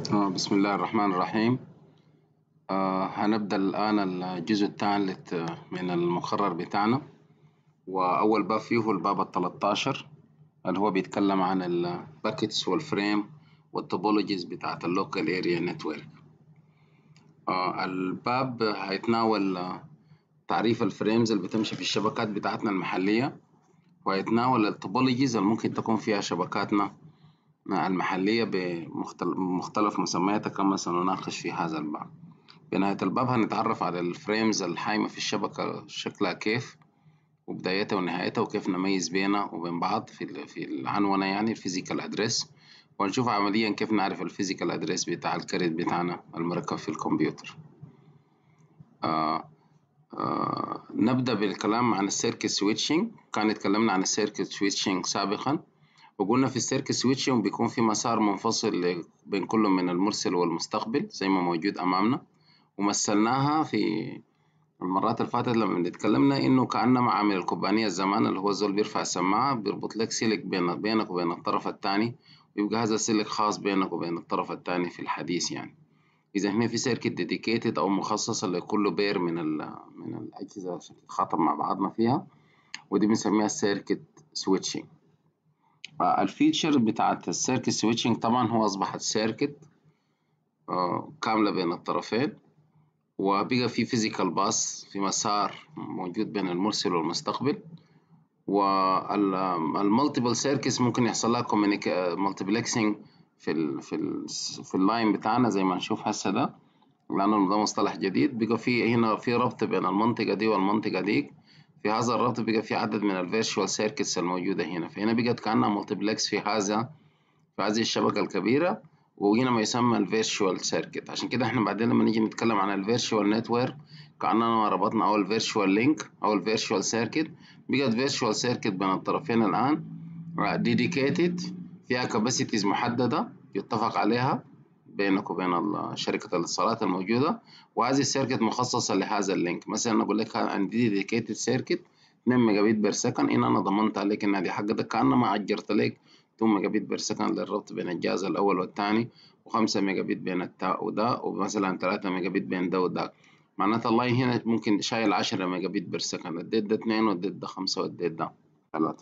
آه، بسم الله الرحمن الرحيم آه، هنبدأ الآن الجزء الثالث من المقرر بتاعنا وأول باب فيه هو الباب التلتاشر اللي هو بيتكلم عن الباكيتس والفريم والتوبولوجيز بتاعت اللوكال اريا نتورك الباب هيتناول تعريف الفريمز اللي بتمشي في الشبكات بتاعتنا المحلية وهيتناول التوبولوجيز اللي ممكن تكون فيها شبكاتنا المحلية بمختلف مسمياتها كما سنناقش في هذا الباب بنهاية الباب هنتعرف على الفريمز الحايمة في الشبكة شكلها كيف وبدايتها ونهايتها وكيف نميز بينها وبين بعض في في العنونة يعني الفيزيكال ادريس وهنشوف عمليا كيف نعرف الفيزيكال ادريس بتاع الكريت بتاعنا المركب في الكمبيوتر آه آه نبدأ بالكلام عن السيركت سويتشنج كان اتكلمنا عن السيركت سويتشنج سابقا وقلنا في السيركت سويتشنج بيكون في مسار منفصل بين كل من المرسل والمستقبل زي ما موجود أمامنا ومثلناها في المرات اللي فاتت لما اتكلمنا إنه كأنما عامل الكوبانية الزمان اللي هو الزول بيرفع السماعة بيربط لك سلك بين بينك وبين الطرف الثاني ويبقى هذا السلك خاص بينك وبين الطرف الثاني في الحديث يعني إذا هنا في سيركت ديديكيتد أو مخصصة لكل بير من ال من الأجهزة عشان تتخاطب مع بعضنا فيها ودي بنسميها السيركت سويتشنج الفيتشر بتاعت السيركت سويتشنج طبعا هو أصبحت سيركت كاملة بين الطرفين وبقى في فيزيكال باس في مسار موجود بين المرسل والمستقبل والمالتيبل سيركتس ممكن يحصل لها مالتيبلكسنج في ال في ال في اللاين بتاعنا زي ما نشوف هسه ده لأنه ده مصطلح جديد بقى في هنا في ربط بين المنطقة دي والمنطقة دي في هذا الربط بقى في عدد من الفيرشوال سيركتس الموجودة هنا فهنا بقت كأنها مالتيبلكس في هذا في هذه الشبكة الكبيرة وهنا ما يسمى الفيرشوال سيركت عشان كده احنا بعدين لما نيجي نتكلم عن الفيرشوال نتورك كأننا ربطنا أو الفيرشوال لينك أو الفيرشوال سيركت بقت فيرشوال سيركت بين الطرفين الآن ديديكيتد فيها كاباسيتيز محددة يتفق عليها بينك وبين شركة الاتصالات الموجودة وهذه السيركت مخصصة لهذا اللينك مثلا أقول لك عندي ديديكيتد سيركت 2 ميجا بت بير سكند إن أنا ضمنت عليك إن هذه حقتك كأنما أجرت لك 2 ميجا بت بير سكند للربط بين الجهاز الأول والثاني و5 ميجا بت بين التاء وده ومثلا 3 ميجا بت بين ده وده معناتها اللاين هنا ممكن شايل 10 ميجا بت بير سكند اديت ده 2 واديت ده 5 واديت ده 3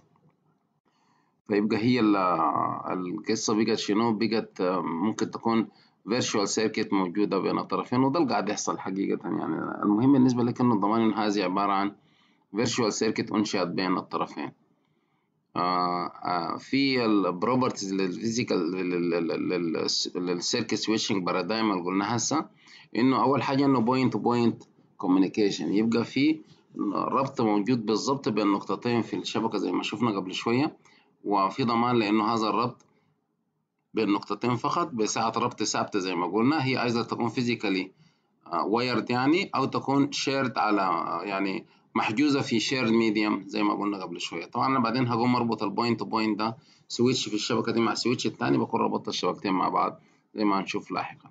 فيبقى هي القصة بقت شنو بقت ممكن تكون فيرتشوال سيركت موجودة بين الطرفين وده اللي قاعد يحصل حقيقة يعني المهم بالنسبة لك إنه الضمان إن هذه عبارة عن فيرتشوال سيركت أنشئت بين الطرفين آه آه في البروبرتيز للفيزيكال للسيركت سويتشنج بارادايم اللي قلنا هسه إنه أول حاجة إنه بوينت تو بوينت كوميونيكيشن يبقى في ربط موجود بالضبط بين نقطتين في الشبكة زي ما شفنا قبل شوية وفي ضمان لأنه هذا الربط بين نقطتين فقط بساعة ربط ثابتة زي ما قلنا هي عايزة تكون فيزيكالي وايرد يعني أو تكون شيرد على يعني محجوزة في شيرد ميديم زي ما قلنا قبل شوية طبعا أنا بعدين هقوم أربط البوينت تو بوينت ده سويتش في الشبكة دي مع السويتش التاني بكون ربطت الشبكتين مع بعض زي ما هنشوف لاحقا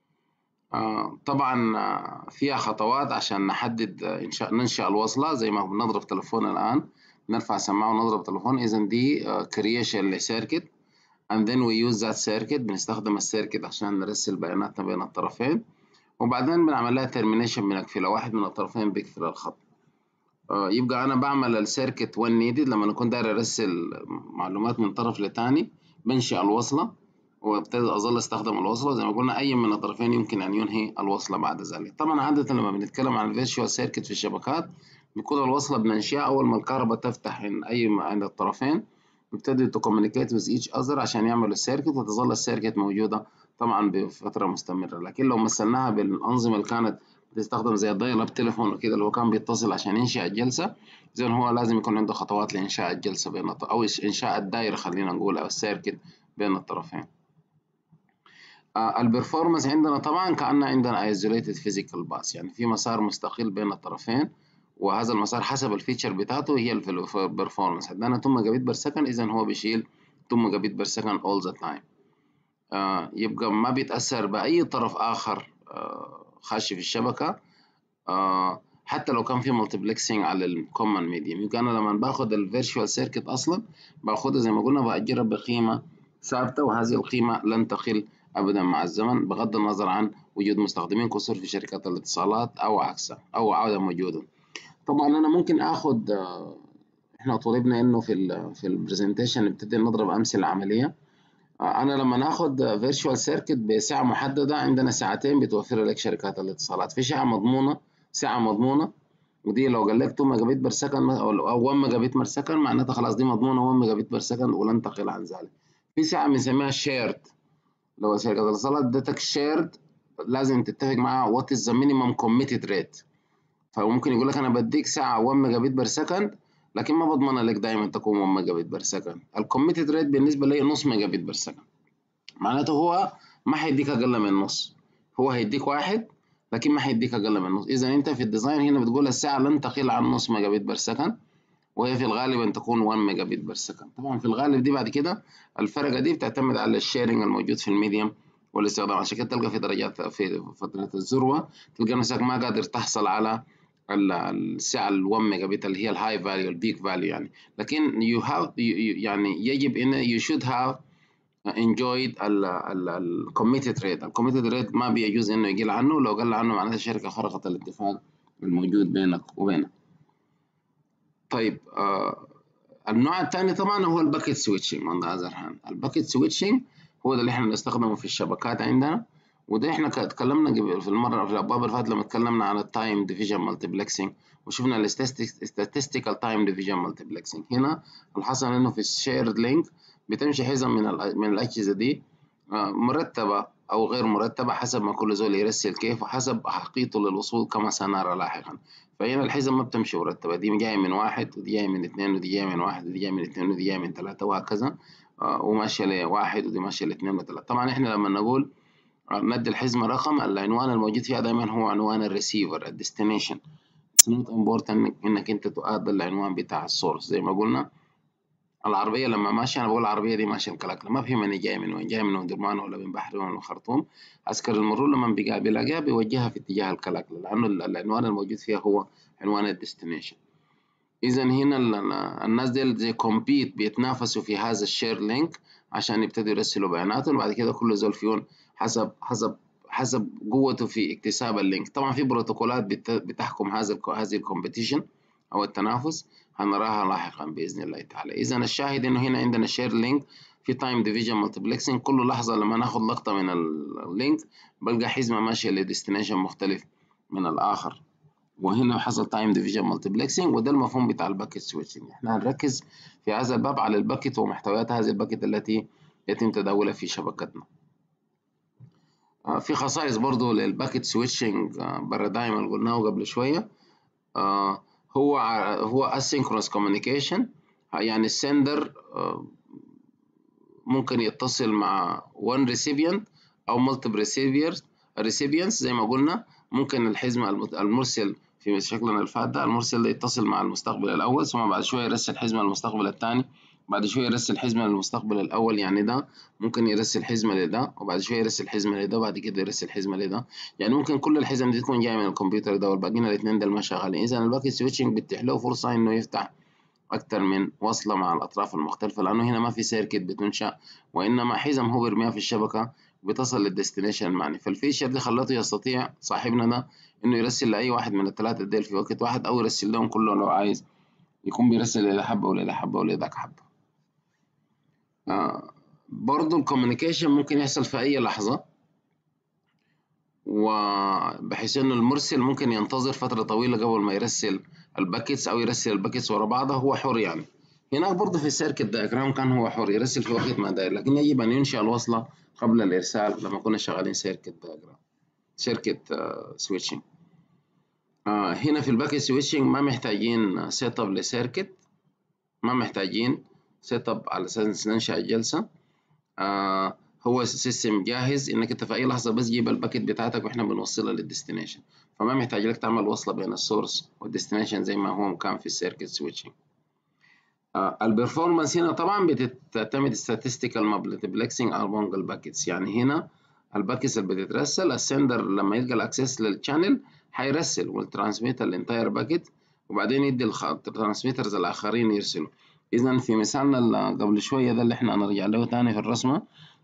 آه طبعا فيها خطوات عشان نحدد إنشاء ننشأ الوصلة زي ما بنضرب تلفون الآن نرفع سماعة ونضرب تلفون إذا دي كرييشن لسيركت and then we use that circuit بنستخدم السيركت عشان نرسل بياناتنا بين الطرفين وبعدين بنعمل لها termination بنقفلها واحد من الطرفين بيقفل الخط آه يبقى أنا بعمل السيركت when needed لما أكون داير أرسل معلومات من طرف لتاني بنشئ الوصلة وابتدي أظل أستخدم الوصلة زي ما قلنا أي من الطرفين يمكن أن ينهي الوصلة بعد ذلك طبعا عادة لما بنتكلم عن الفيرتشوال سيركت في الشبكات بيكون الوصلة بننشئها أول ما الكهرباء تفتح عند أي عند الطرفين بيبتدوا تكومينيكيت with each other عشان يعملوا السيركت وتظل السيركت موجودة طبعا بفترة مستمرة لكن لو مثلناها بالأنظمة اللي كانت بتستخدم زي الدايل اب تليفون وكده اللي هو كان بيتصل عشان ينشئ الجلسة إذا هو لازم يكون عنده خطوات لإنشاء الجلسة بين أو إنشاء الدائرة خلينا نقول أو السيركت بين الطرفين. آه البرفورمانس عندنا طبعا كأن عندنا isolated physical bus يعني في مسار مستقل بين الطرفين وهذا المسار حسب الفيتشر بتاعته هي البرفورمانس عندنا 2 ميجا بت بير سكند اذا هو بيشيل 2 ميجا بت بير سكند اول ذا تايم يبقى ما بيتاثر باي طرف اخر آه خاشي في الشبكه آه حتى لو كان في مالتيبلكسنج على الكومن ميديم يبقى انا لما باخد الفيرتشوال سيركت اصلا باخدها زي ما قلنا باجرها بقيمه ثابته وهذه القيمه لن تقل ابدا مع الزمن بغض النظر عن وجود مستخدمين كثر في شركات الاتصالات او عكسها او عدم وجودهم طبعا انا ممكن اخد احنا طلبنا انه في ال في البرزنتيشن نبتدي نضرب امثله عمليه انا لما ناخد فيرتشوال سيركت بسعه محدده عندنا ساعتين بتوفر لك شركات الاتصالات في ساعه مضمونه ساعه مضمونه ودي لو قال لك 2 ميجا بت بير سكند او 1 ميجا بت بير سكند معناتها خلاص دي مضمونه 1 ميجا بت بير سكند ولن تقل عن ذلك في ساعه بنسميها شيرد لو شركه الاتصالات ادتك شيرد لازم تتفق معاها وات از ذا مينيمم كوميتد ريت فممكن يقول لك انا بديك ساعه 1 ميجا بت بير سكند لكن ما بضمن لك دائما تكون 1 ميجا بت بير سكند الكوميتد ريت بالنسبه لي نص ميجا بت بير سكند معناته هو ما هيديك اقل من نص هو هيديك واحد لكن ما هيديك اقل من نص اذا انت في الديزاين هنا بتقول الساعه لن تقل عن نص ميجا بت بير سكند وهي في الغالب ان تكون 1 ميجا بت بير سكند طبعا في الغالب دي بعد كده الفرقه دي بتعتمد على الشيرنج الموجود في الميديم والاستخدام عشان كده تلقى في درجات في فتره الذروه تلقى نفسك ما قادر تحصل على السعه ال 1 ميجا بت اللي هي الهاي فاليو البيك فاليو يعني لكن يو هاف يعني يجب ان يو شود هاف enjoyed ال committed rate ال committed rate ما بيجوز انه يقل عنه لو قل عنه معناته الشركه خرقت الاتفاق الموجود بينك وبينه طيب آه النوع الثاني طبعا هو الباكيت سويتشنج on the other hand الباكيت سويتشنج هو ده اللي احنا بنستخدمه في الشبكات عندنا وده احنا اتكلمنا في المره في الابواب اللي فاتت لما اتكلمنا عن التايم ديفيجن مالتيبلكسنج وشفنا الستاتستيكال تايم ديفيجن مالتيبلكسنج هنا الحصل انه في الشيرد لينك بتمشي حزم من من الاجهزه دي مرتبه او غير مرتبه حسب ما كل زول يرسل كيف وحسب حقيقته للوصول كما سنرى لاحقا فهنا الحزم ما بتمشي مرتبه دي جايه من واحد ودي جايه من اثنين ودي جايه من واحد ودي جايه من اثنين ودي جايه من ثلاثه وهكذا وماشيه لواحد ودي ماشيه لاثنين وثلاثه طبعا احنا لما نقول ندي الحزمه رقم العنوان الموجود فيها دايما هو عنوان الريسيفر الديستنيشن اتس نوت امبورتنت انك انت تؤدي العنوان بتاع السورس زي ما قلنا العربية لما ماشية أنا بقول العربية دي ماشية الكلاكلة ما بيهمني جاي من وين جاي من درمان ولا من بحر ولا من الخرطوم عسكر المرور لما بيلاقيها بيوجهها في اتجاه الكلاكلة لأنه العنوان الموجود فيها هو عنوان الديستنيشن إذا هنا الناس دي زي كومبيت بيتنافسوا في هذا الشير لينك عشان يبتدوا يرسلوا بياناتهم وبعد كده كل زول فيهم حسب حسب حسب قوته في اكتساب اللينك طبعا في بروتوكولات بتحكم هذا هذه الكومبيتيشن او التنافس هنراها لاحقا باذن الله تعالى اذا الشاهد انه هنا عندنا شير لينك في تايم ديفيجن مالتيبلكسنج كل لحظه لما ناخد لقطه من اللينك بلقى حزمه ماشيه لديستنيشن مختلف من الاخر وهنا حصل تايم ديفيجن مالتيبلكسنج وده المفهوم بتاع الباكيت سويتشنج احنا هنركز في هذا الباب على الباكيت ومحتويات هذه الباكيت التي يتم تداولها في شبكتنا في خصائص برضو للباكيت سويتشنج بارادايم اللي قلناه قبل شويه هو هو asynchronous communication يعني السندر ممكن يتصل مع one recipient أو multiple recipients recipients زي ما قلنا ممكن الحزمة المرسل في شكلنا الفات ده المرسل ده يتصل مع المستقبل الأول ثم بعد شوية يرسل حزمة للمستقبل الثاني بعد شوية يرسل حزمة للمستقبل الأول يعني ده ممكن يرسل حزمة لده وبعد شوية يرسل حزمة لده وبعد كده يرسل حزمة لده يعني ممكن كل الحزم دي تكون جاية من الكمبيوتر ده والباقيين الاثنين دول ما شغالين إذا الباكيت سويتشنج بيتيح له فرصة إنه يفتح أكتر من وصلة مع الأطراف المختلفة لأنه هنا ما في سيركت بتنشأ وإنما حزم هو بيرميها في الشبكة بتصل للديستنيشن المعني فالفيشر دي خلته يستطيع صاحبنا ده إنه يرسل لأي واحد من الثلاثة ديل في وقت واحد أو يرسل لهم كلهم لو عايز يكون بيرسل إلى حبة ولا إلى حبة ولا ذاك حبة آه برضو الكوميونيكيشن ممكن يحصل في أي لحظة وبحيث إنه المرسل ممكن ينتظر فترة طويلة قبل ما يرسل الباكيتس أو يرسل الباكيتس ورا بعضها هو حر يعني هناك برضه في السيركت دايجرام كان هو حر يرسل في وقت ما داير لكن يجب أن ينشأ الوصلة قبل الإرسال لما كنا شغالين سيركت دايجرام سيركت آه سويتشنج آه هنا في الباكيت سويتشنج ما محتاجين سيت اب لسيركت ما محتاجين سيت اب على اساس ننشا الجلسه آه هو سيستم جاهز انك انت في اي لحظه بس جيب الباكيت بتاعتك واحنا بنوصلها للديستنيشن فما محتاج لك تعمل وصله بين السورس والديستنيشن زي ما هو كان في السيركت سويتشنج آه البرفورمانس هنا طبعا بتعتمد statistical multiplexing among الباكيتس يعني هنا الباكيتس اللي بتترسل السندر لما يلقى الاكسس للشانل هيرسل والترانسميتر الانتاير باكيت وبعدين يدي الترانسميترز الاخرين يرسلوا اذا في مثالنا قبل شويه ده اللي احنا هنرجع له تاني في الرسمه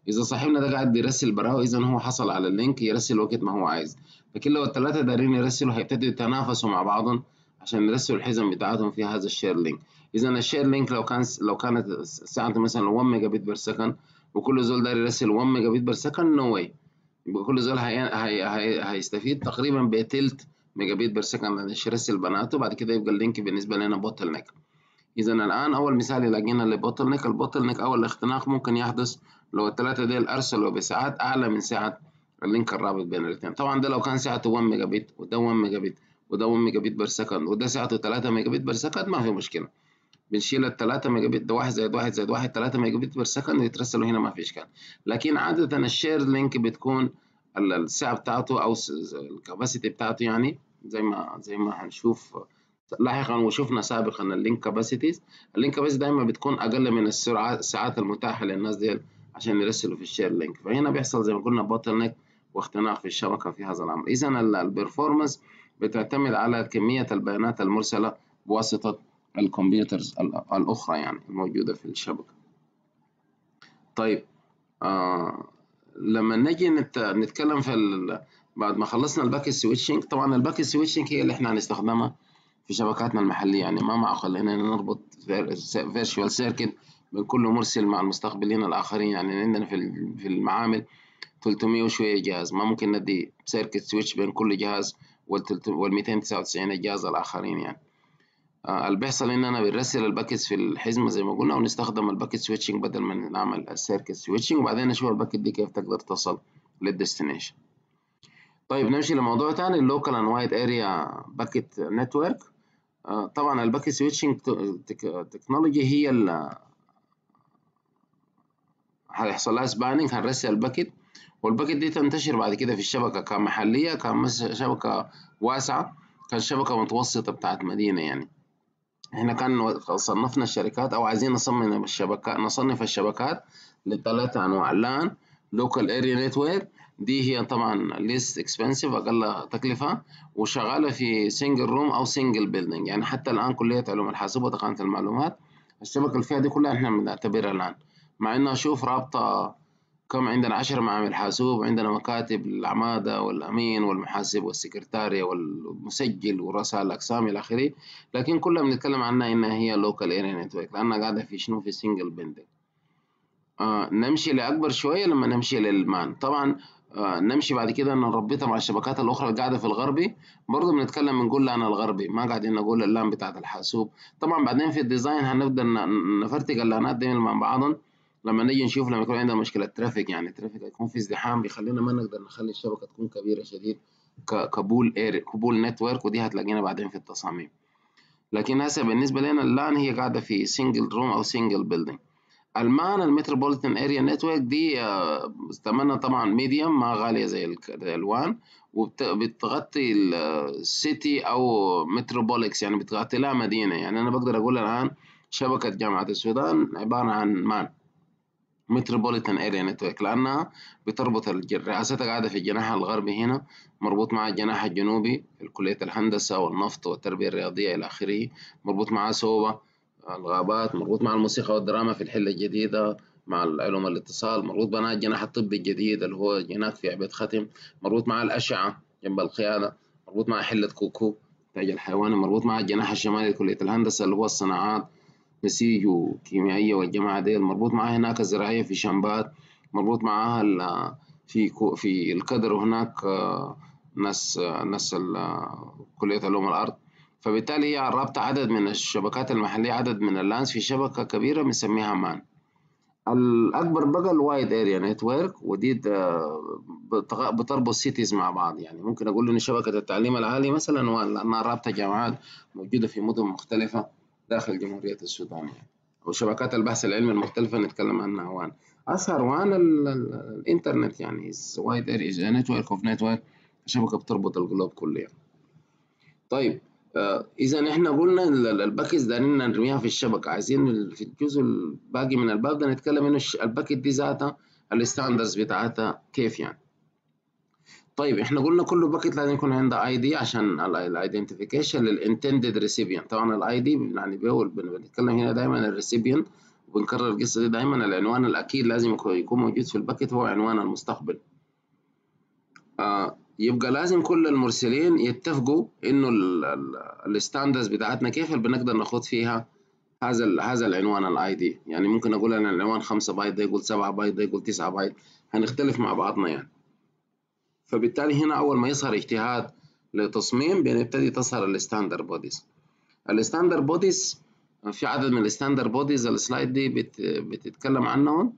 اذا صاحبنا ده قاعد بيرسل براهو اذا هو حصل على اللينك يرسل وقت ما هو عايز لكن لو الثلاثه دايرين يرسلوا هيبتدوا يتنافسوا مع بعضهم عشان يرسلوا الحزم بتاعتهم في هذا الشير لينك اذا الشير لينك لو كان لو كانت ساعته مثلا 1 ميجا بت بير سكند وكل زول داير يرسل 1 ميجا بت بير سكند نو واي يبقى كل زول هي... هي... هي... هيستفيد تقريبا بتلت ميجا بت بير سكند عشان يرسل بناته بعد كده يبقى اللينك بالنسبه لنا بوتل نيك اذا الان اول مثال لقينا لبوتل نيك البوتل نيك او الاختناق ممكن يحدث لو الثلاثه ديل ارسلوا بساعات اعلى من سعه اللينك الرابط بين الاثنين طبعا ده لو كان سعته 1 ميجا بت وده 1 ميجا بت وده 1 ميجا بت بير سكند وده سعته 3 ميجا بت بير سكند ما في مشكله بنشيل ال 3 ميجا بت ده 1 زائد 1 زائد 1 3 ميجا بت بير سكند ويترسلوا هنا ما في اشكال لكن عاده الشير لينك بتكون السعه بتاعته او الكباسيتي بتاعته يعني زي ما زي ما هنشوف لاحقا وشفنا سابقا اللينك كاباسيتيز اللينك كاباسيتي دايما بتكون اقل من السرعه الساعات المتاحه للناس دي عشان يرسلوا في الشير لينك فهنا بيحصل زي ما قلنا بوتل نيك واختناق في الشبكه في هذا الامر اذا البرفورمانس بتعتمد على كميه البيانات المرسله بواسطه الكمبيوترز الاخرى يعني الموجوده في الشبكه طيب آه لما نجي نت... نتكلم في ال... بعد ما خلصنا الباك سويتشنج طبعا الباك سويتشنج هي اللي احنا هنستخدمها في شبكاتنا المحليه يعني ما معقول هنا نربط فيرتشوال سيركت بين كل مرسل مع المستقبلين الاخرين يعني عندنا في في المعامل 300 وشويه جهاز ما ممكن ندي سيركت سويتش بين كل جهاز وال 299 جهاز الاخرين يعني آه اللي بيحصل اننا بنرسل الباكيتس في الحزمه زي ما قلنا ونستخدم الباكيت سويتشنج بدل ما نعمل السيركت سويتشنج وبعدين نشوف الباكيت دي كيف تقدر تصل للديستنيشن طيب نمشي لموضوع تاني اللوكال اند وايد اريا باكيت نتورك طبعا الباكيت سويتشنج تكنولوجي هي اللي هيحصل لها سباننج هنرسل الباكيت والباكيت دي تنتشر بعد كده في الشبكه كمحليه كان شبكه واسعه كان شبكه متوسطه بتاعت مدينه يعني احنا كان صنفنا الشركات او عايزين نصمم الشبكات نصنف الشبكات لثلاثة انواع لان لوكال اريا نتورك دي هي طبعا ليست اكسبنسيف اقل تكلفه وشغاله في سنجل روم او سنجل بيلدينج يعني حتى الان كليه علوم الحاسب وتقنيه المعلومات الشبكه اللي فيها دي كلها احنا بنعتبرها الان مع انه اشوف رابطه كم عندنا عشر معامل حاسوب وعندنا مكاتب العمادة والأمين والمحاسب والسكرتارية والمسجل ورؤساء الأقسام إلى آخره لكن كلها بنتكلم عنها إنها هي لوكال اريا نتورك لأنها قاعدة في شنو في سنجل بندنج آه نمشي لأكبر شوية لما نمشي للمان طبعا آه نمشي بعد كده نربطها مع الشبكات الأخرى اللي قاعدة في الغربي برضه بنتكلم بنقول لان الغربي ما قاعدين نقول اللان بتاعت الحاسوب طبعا بعدين في الديزاين هنبدأ نفرتق اللانات دي مع بعضهم لما نيجي نشوف لما يكون عندنا مشكله ترافيك يعني الترافيك يكون في ازدحام بيخلينا ما نقدر نخلي الشبكه تكون كبيره شديد كبول اير كبول نتورك ودي هتلاقينا بعدين في التصاميم لكن هسه بالنسبه لنا اللان هي قاعده في سنجل روم او سنجل بيلدينج المان المتروبوليتان اريا نتورك دي ثمنها طبعا ميديوم ما غاليه زي الالوان وبتغطي السيتي او متروبوليكس يعني بتغطي لها مدينه يعني انا بقدر اقول الان شبكه جامعه السودان عباره عن مان متروبوليتان اريا نتورك لانها بتربط رئاستها قاعده في الجناح الغربي هنا مربوط مع الجناح الجنوبي في كليه الهندسه والنفط والتربيه الرياضيه الى اخره مربوط مع سوبا الغابات مربوط مع الموسيقى والدراما في الحله الجديده مع علوم الاتصال مربوط مع الجناح الطبي الجديد اللي هو هناك في عبيد ختم مربوط مع الاشعه جنب القياده مربوط مع حله كوكو تاج الحيواني مربوط مع الجناح الشمالي لكليه الهندسه اللي هو الصناعات نسيج وكيميائية والجماعة دي مربوط معاها هناك الزراعية في شمبات مربوط معاها في في القدر وهناك ناس ناس كلية علوم الأرض فبالتالي هي رابطة عدد من الشبكات المحلية عدد من اللانس في شبكة كبيرة بنسميها مان الأكبر بقى الوايد اريا نتورك ودي بتربط سيتيز مع بعض يعني ممكن أقول إن شبكة التعليم العالي مثلا لأنها رابطة جامعات موجودة في مدن مختلفة داخل جمهورية السودان يعني وشبكات البحث العلمي المختلفة نتكلم عنها وان أشهر وان ال ال الإنترنت يعني وايد اريا نتورك اوف نتورك شبكة بتربط الجلوب كله يعني. طيب آه إذا إحنا قلنا الباكيتس دارين نرميها في الشبكة عايزين في الجزء الباقي من الباب ده نتكلم إنه الباكيت دي ذاتها الستاندرز بتاعتها كيف يعني طيب احنا قلنا كل باكيت لازم يكون عنده اي دي عشان الايدنتيفيكيشن للانتندد ريسيبيان طبعا الاي دي يعني بيقول بنتكلم هنا دايما الريسيبيان وبنكرر القصة دي دايما العنوان الأكيد لازم يكون موجود في الباكت هو عنوان المستقبل آه يبقى لازم كل المرسلين يتفقوا انه الستاندرز بتاعتنا كيف اللي بنقدر ناخد فيها هذا هذا العنوان الاي دي يعني ممكن اقول انا العنوان 5 بايت ده يقول 7 بايت ده يقول 9 بايت هنختلف مع بعضنا يعني فبالتالي هنا اول ما يظهر اجتهاد لتصميم بنبتدي تظهر الستاندر بوديز الستاندر بوديز في عدد من الستاندر بوديز السلايد دي بت بتتكلم عنهم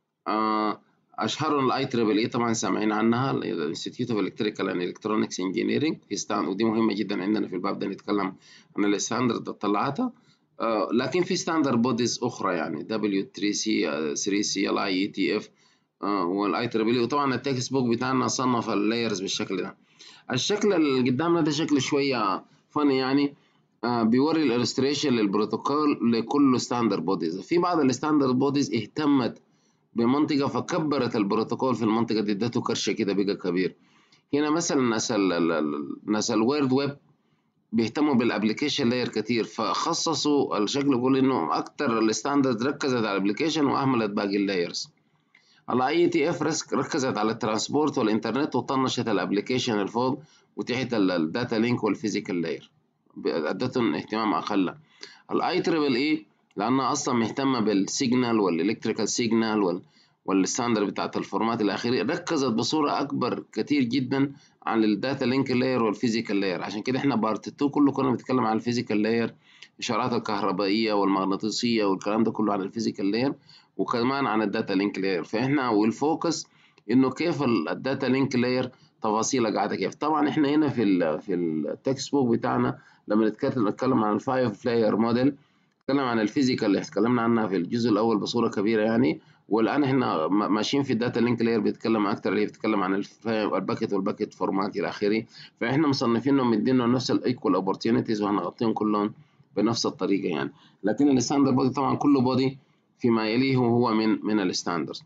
آه اشهرهم الاي تريبل اي طبعا سامعين عنها الانستيتيوت اوف الكتريكال اند الكترونكس انجينيرنج في ستاند ودي مهمه جدا عندنا في الباب ده نتكلم عن الستاندرد اللي طلعتها آه لكن في ستاندرد بوديز اخرى يعني دبليو 3 سي 3 سي ال اي اي تي اف والاي تريبل وطبعا التكست بوك بتاعنا صنف اللايرز بالشكل ده الشكل اللي قدامنا ده شكل شويه فني يعني آه بيوري الالستريشن للبروتوكول لكل ستاندرد بوديز في بعض الستاندرد بوديز اهتمت بمنطقة فكبرت البروتوكول في المنطقة دي ادته كرشة كده بقى كبير هنا مثلا ناس ال ناس الوورد ويب بيهتموا بالابلكيشن لاير كتير فخصصوا الشكل بيقول انه اكتر الستاندرد ركزت على الابلكيشن واهملت باقي اللايرز الاي تي اف ركزت على الترانسبورت والانترنت وطنشت الابلكيشن الفوق وتحت الداتا لينك والفيزيكال لاير ادتهم اهتمام اقل الاي تريبل اي لانها اصلا مهتمه بالسيجنال والالكتريكال سيجنال وال والستاندرد بتاعت الفورمات الاخيره ركزت بصوره اكبر كتير جدا عن الداتا لينك لاير والفيزيكال لاير عشان كده احنا بارت 2 كله كنا بنتكلم عن الفيزيكال لاير الاشارات الكهربائيه والمغناطيسيه والكلام ده كله عن الفيزيكال لاير وكمان عن الداتا لينك لاير فاحنا والفوكس انه كيف الداتا لينك لاير تفاصيلها قاعده كيف طبعا احنا هنا في ال في التكست بوك بتاعنا لما نتكلم نتكلم عن الفايف لاير موديل نتكلم عن الفيزيكال اللي اتكلمنا عنها في الجزء الاول بصوره كبيره يعني والان احنا ماشيين في الداتا لينك لاير بيتكلم اكتر اللي بيتكلم عن الباكت والباكت فورمات الى اخره فاحنا مصنفينهم مدينهم نفس الايكوال اوبورتيونيتيز وهنغطيهم كلهم بنفس الطريقه يعني لكن الستاندرد بودي طبعا كل بودي فيما يليه هو من من الستاندرد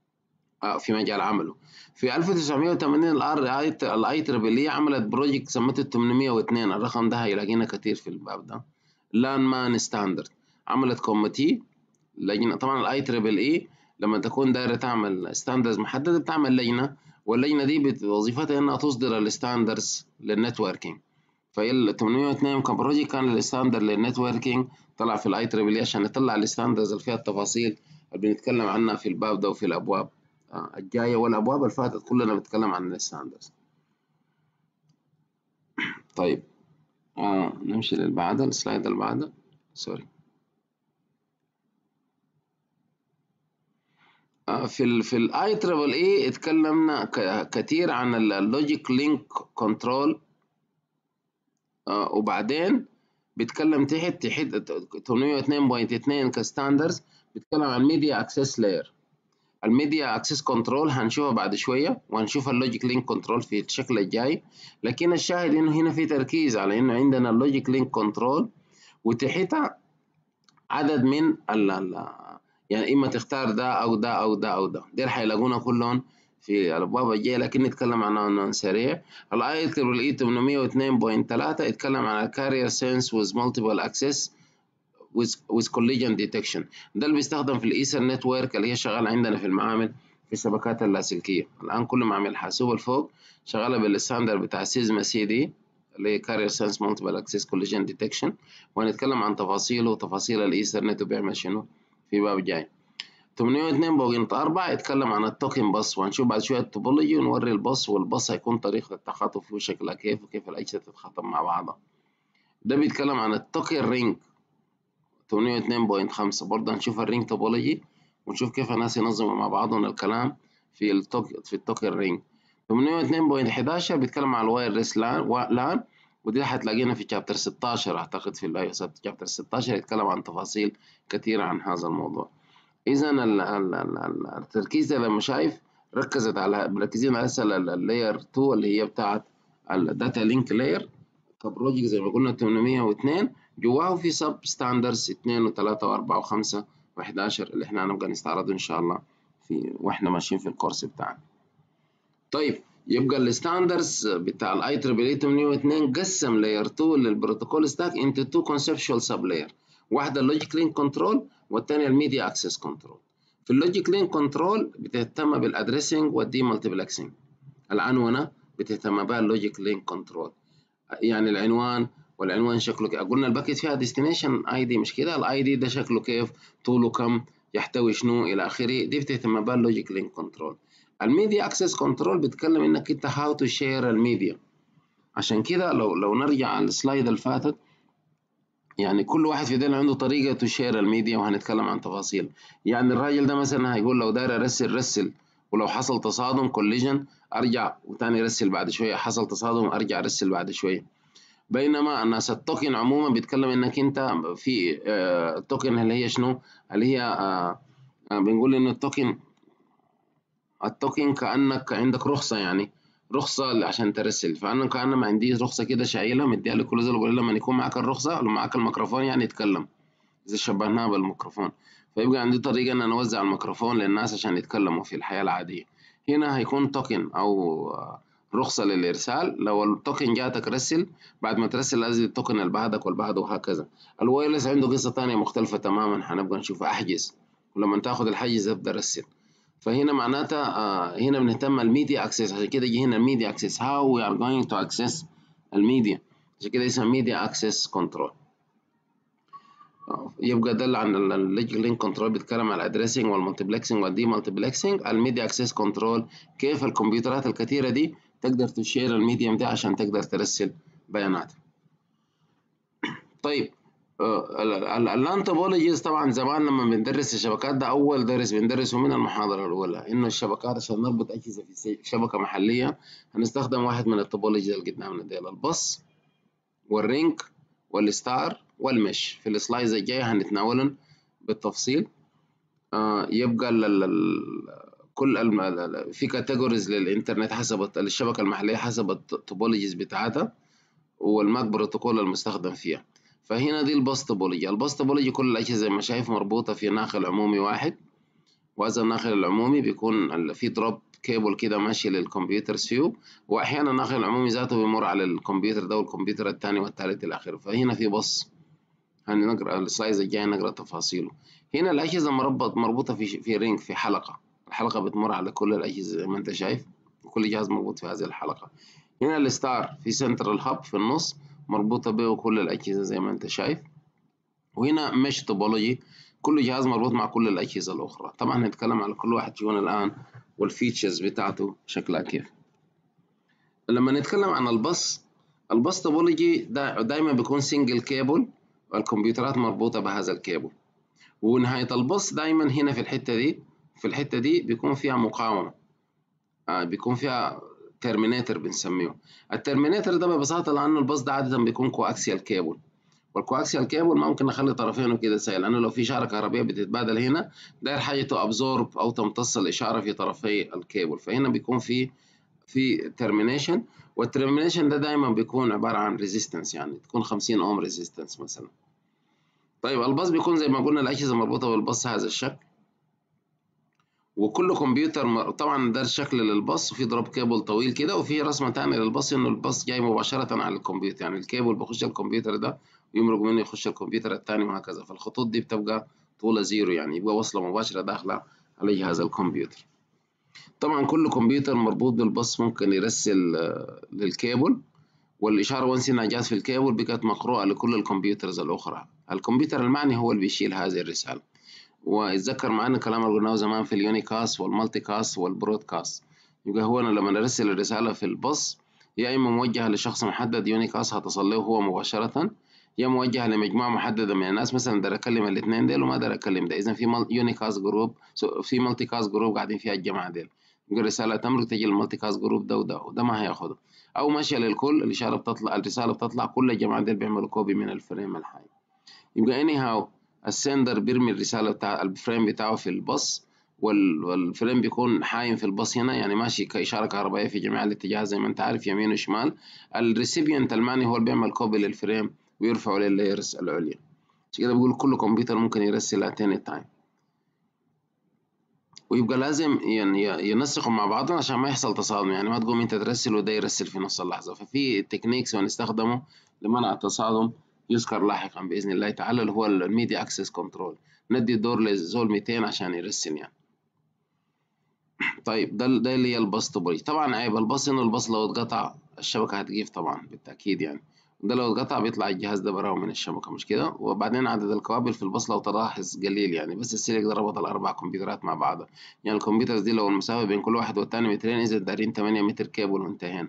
في مجال عمله في 1980 الاي تريبل اي عملت بروجكت سمته 802 الرقم ده هيلاقينا كتير في الباب ده لان مان ستاندرد عملت كوميتي لجنه طبعا الاي تريبل اي لما تكون دايره تعمل ستاندرز محدده بتعمل لجنه واللجنه دي وظيفتها انها تصدر الستاندرز للنتوركينج فال 802 كان بروجكت كان الستاندرد للنتوركينج طلع في الاي تريبل اي عشان يطلع الستاندرز اللي فيها التفاصيل اللي بنتكلم عنها في الباب ده وفي الابواب الجايه والابواب اللي فاتت كلنا بنتكلم عن الستاندرز طيب آه نمشي اللي بعدها السلايد اللي بعدها سوري آه في ال في الاي تريبل اي اتكلمنا كتير عن اللوجيك لينك كنترول وبعدين بيتكلم تحت تحت 802.2 كستاندرز بيتكلم عن ميديا اكسس لاير الميديا اكسس كنترول هنشوفها بعد شويه وهنشوف اللوجيك لينك كنترول في الشكل الجاي لكن الشاهد انه هنا في تركيز على انه عندنا اللوجيك لينك كنترول وتحتها عدد من ال ال يعني اما تختار ده او ده او ده او ده دول حيلاقونا كلهم في الابواب الجايه لكن نتكلم عنهم سريع الاي تربل اي 802.3 يتكلم عن الكارير سينس ويز مالتيبل اكسس with, with collision detection ده اللي بيستخدم في الايثر نتورك اللي هي شغاله عندنا في المعامل في الشبكات اللاسلكيه الان كل معامل حاسوب الفوق شغاله بالستاندر بتاع سيزما سي دي اللي هي كارير سنس مالتيبل اكسس كوليجن ديتكشن وهنتكلم عن تفاصيله وتفاصيل الايثرنت وبيعمل شنو في باب جاي 802.4 يتكلم عن التوكن بس وهنشوف بعد شويه التوبولوجي ونوري الباص والباص هيكون طريقه التخاطب فيه شكلها كيف وكيف الاجهزه تتخاطب مع بعضها ده بيتكلم عن التوكن رينج 802.5 برضه هنشوف الرينج توبولوجي ونشوف كيف الناس ينظموا مع بعضهم الكلام في التوك في التوكن رينج 802.11 بيتكلم عن الوايرلس لان لان ودي هتلاقينا في شابتر 16 اعتقد في الاي اس شابتر 16 يتكلم عن تفاصيل كثيره عن هذا الموضوع اذا التركيز لما شايف ركزت على مركزين على اللاير 2 اللي هي بتاعت الداتا لينك لاير كبروجكت زي ما قلنا 802 جواه في سب ستاندرز 2 و3 و4 و5 و11 اللي احنا هنبقى نستعرضه ان شاء الله في واحنا ماشيين في الكورس بتاعنا طيب يبقى الستاندرز بتاع الاي تريبل اي 802 قسم لاير 2 للبروتوكول ستاك انتو تو كونسبشوال سب لاير واحده اللوجيك لينك كنترول والثانيه الميديا اكسس كنترول في اللوجيك لين كنترول بتهتم بالادريسنج والدي مالتيبلكسنج العنونه بتهتم بها اللوجيك لين كنترول يعني العنوان والعنوان شكله كيف قلنا الباكيت فيها ديستنيشن اي دي مش كده الاي دي ده شكله كيف طوله كم يحتوي شنو الى اخره دي بتهتم بها اللوجيك لين كنترول الميديا اكسس كنترول بيتكلم انك انت هاو تو شير الميديا عشان كده لو لو نرجع على السلايد اللي فاتت يعني كل واحد في دول عنده طريقة تشير الميديا وهنتكلم عن تفاصيل يعني الراجل ده مثلا هيقول لو داير ارسل رسل ولو حصل تصادم كوليجن ارجع وتاني ارسل بعد شوية حصل تصادم ارجع ارسل بعد شوية بينما الناس التوكن عموما بيتكلم انك انت في آه، التوكن اللي هي شنو اللي هي آه، آه، بنقول ان التوكن التوكن كانك عندك رخصه يعني رخصه عشان ترسل فانا كأنا ما عندي رخصه كده شايلها مديها لكل زول بقول لما يكون معاك الرخصه لو معاك الميكروفون يعني يتكلم اذا شبهناها بالميكروفون فيبقى عندي طريقه ان انا اوزع الميكروفون للناس عشان يتكلموا في الحياه العاديه هنا هيكون توكن او رخصة للإرسال لو التوكن جاتك رسل بعد ما ترسل لازم التوكن اللي بعدك والبعد وهكذا الوايرلس عنده قصة تانية مختلفة تماما هنبقى نشوف أحجز ولما تاخد الحجز ابدأ رسل فهنا معناتها آه هنا بنهتم الميديا اكسس عشان كده يجي هنا الميديا اكسس هاو وي ار جوينج تو اكسس الميديا عشان كده اسمها ميديا اكسس كنترول يبقى ده عن الليج لينك كنترول بيتكلم على الادريسنج والمالتيبلكسنج والدي مالتيبلكسنج الميديا اكسس كنترول كيف الكمبيوترات الكثيره دي تقدر تشير الميديم ده عشان تقدر ترسل بيانات طيب الانتوبولوجيز طبعا زمان لما بندرس الشبكات ده اول درس بندرسه من المحاضره الاولى انه الشبكات عشان نربط اجهزه في شبكه محليه هنستخدم واحد من التوبولوجيز اللي قدامنا ديل البص والرينك والستار والمش في السلايز الجايه هنتناولهم بالتفصيل آه يبقى كل في كاتيجوريز للانترنت حسب الشبكه المحليه حسب التوبولوجيز بتاعتها والماك بروتوكول المستخدم فيها فهنا دي الباص توبولوجي الباص توبولوجي كل الاجهزه زي ما شايف مربوطه في ناقل عمومي واحد وهذا الناقل العمومي بيكون في دروب كيبل كده ماشي للكمبيوتر سيو واحيانا الناقل العمومي ذاته بيمر على الكمبيوتر ده والكمبيوتر الثاني والثالث الى اخره فهنا في بص هنقرا السلايز الجاي نقرا تفاصيله هنا الاجهزه مربط مربوطه في في رينج في حلقه الحلقة بتمر على كل الأجهزة زي ما أنت شايف كل جهاز مربوط في هذه الحلقة هنا الستار في سنترال هاب في النص مربوطة به كل الأجهزة زي ما أنت شايف وهنا مش توبولوجي كل جهاز مربوط مع كل الأجهزة الأخرى طبعا هنتكلم على كل واحد فيهم الآن والفيتشرز بتاعته شكلها كيف لما نتكلم عن البص البص توبولوجي دا دايما بيكون سنجل كيبل والكمبيوترات مربوطة بهذا الكيبل ونهاية البص دايما هنا في الحتة دي في الحتة دي بيكون فيها مقاومة آه بيكون فيها ترمينيتر بنسميه الترمينيتر ده ببساطة لأنه الباص ده عادة بيكون كواكسيال كيبل والكواكسيال كيبل ممكن نخلي طرفينه كده سهل لأنه لو في إشارة كهربية بتتبادل هنا داير حاجة أبزورب أو تمتص الإشارة في طرفي الكيبل فهنا بيكون في في ترمينيشن والترمينيشن ده دايما بيكون عبارة عن ريزيستنس يعني تكون 50 أوم ريزيستنس مثلا طيب الباص بيكون زي ما قلنا الأجهزة مربوطة بالباص هذا الشكل وكل كمبيوتر طبعا ده الشكل للباص وفي ضرب كيبل طويل كده وفي رسمه تانية للباص انه الباص جاي مباشره على الكمبيوتر يعني الكيبل بيخش الكمبيوتر ده ويمرق منه يخش الكمبيوتر الثاني وهكذا فالخطوط دي بتبقى طولها زيرو يعني يبقى وصله مباشره داخله على جهاز الكمبيوتر طبعا كل كمبيوتر مربوط بالباص ممكن يرسل آه، للكيبل والإشارة وانس إنها جات في الكيبل بقت مقروءة لكل الكمبيوترز الأخرى الكمبيوتر المعني هو اللي بيشيل هذه الرسالة ويتذكر معانا كلام اللي قلناه زمان في اليوني كاست والمالتي كاست والبرودكاست يبقى هو أنا لما نرسل الرسالة في الباص يا إما موجهة لشخص محدد يوني كاست هتصل له هو مباشرة يا موجهة لمجموعة محددة من الناس مثلا دار أكلم الاثنين ديل وما دار أكلم ده إذا في يوني كاست جروب في مالتي كاست جروب قاعدين فيها الجماعة ديل يبقى الرسالة تمرق تجي للمالتي كاست جروب ده وده وده ما هياخده أو ماشية للكل الإشارة بتطلع الرسالة بتطلع كل الجماعة ديل بيعملوا كوبي من الفريم الحي يبقى اني هاو السندر بيرمي الرسالة بتاع الفريم بتاعه في الباص والفريم بيكون حايم في الباص هنا يعني ماشي كإشارة كهربائية في جميع الاتجاهات زي ما أنت عارف يمين وشمال الريسيبيانت المعني هو اللي بيعمل كوبي للفريم ويرفعه لللايرز العليا عشان كده بقول كل كمبيوتر ممكن يرسل اتين تايم ويبقى لازم يعني ينسقوا مع بعضهم عشان ما يحصل تصادم يعني ما تقوم انت ترسل وده يرسل في نفس اللحظة ففي تكنيكس بنستخدمه لمنع التصادم يذكر لاحقا باذن الله تعالى اللي هو الميديا اكسس كنترول ندي الدور لزول 200 عشان يرسل يعني طيب ده ده اللي هي الباص توبولوجي طبعا عيب الباص انه الباص لو اتقطع الشبكه هتجيف طبعا بالتاكيد يعني ده لو اتقطع بيطلع الجهاز ده براه من الشبكه مش كده وبعدين عدد الكوابل في الباص لو تلاحظ قليل يعني بس السلك ده ربط الاربع كمبيوترات مع بعض يعني الكمبيوترز دي لو المسافه بين كل واحد والتاني مترين اذا دارين 8 متر كيبل وانتهينا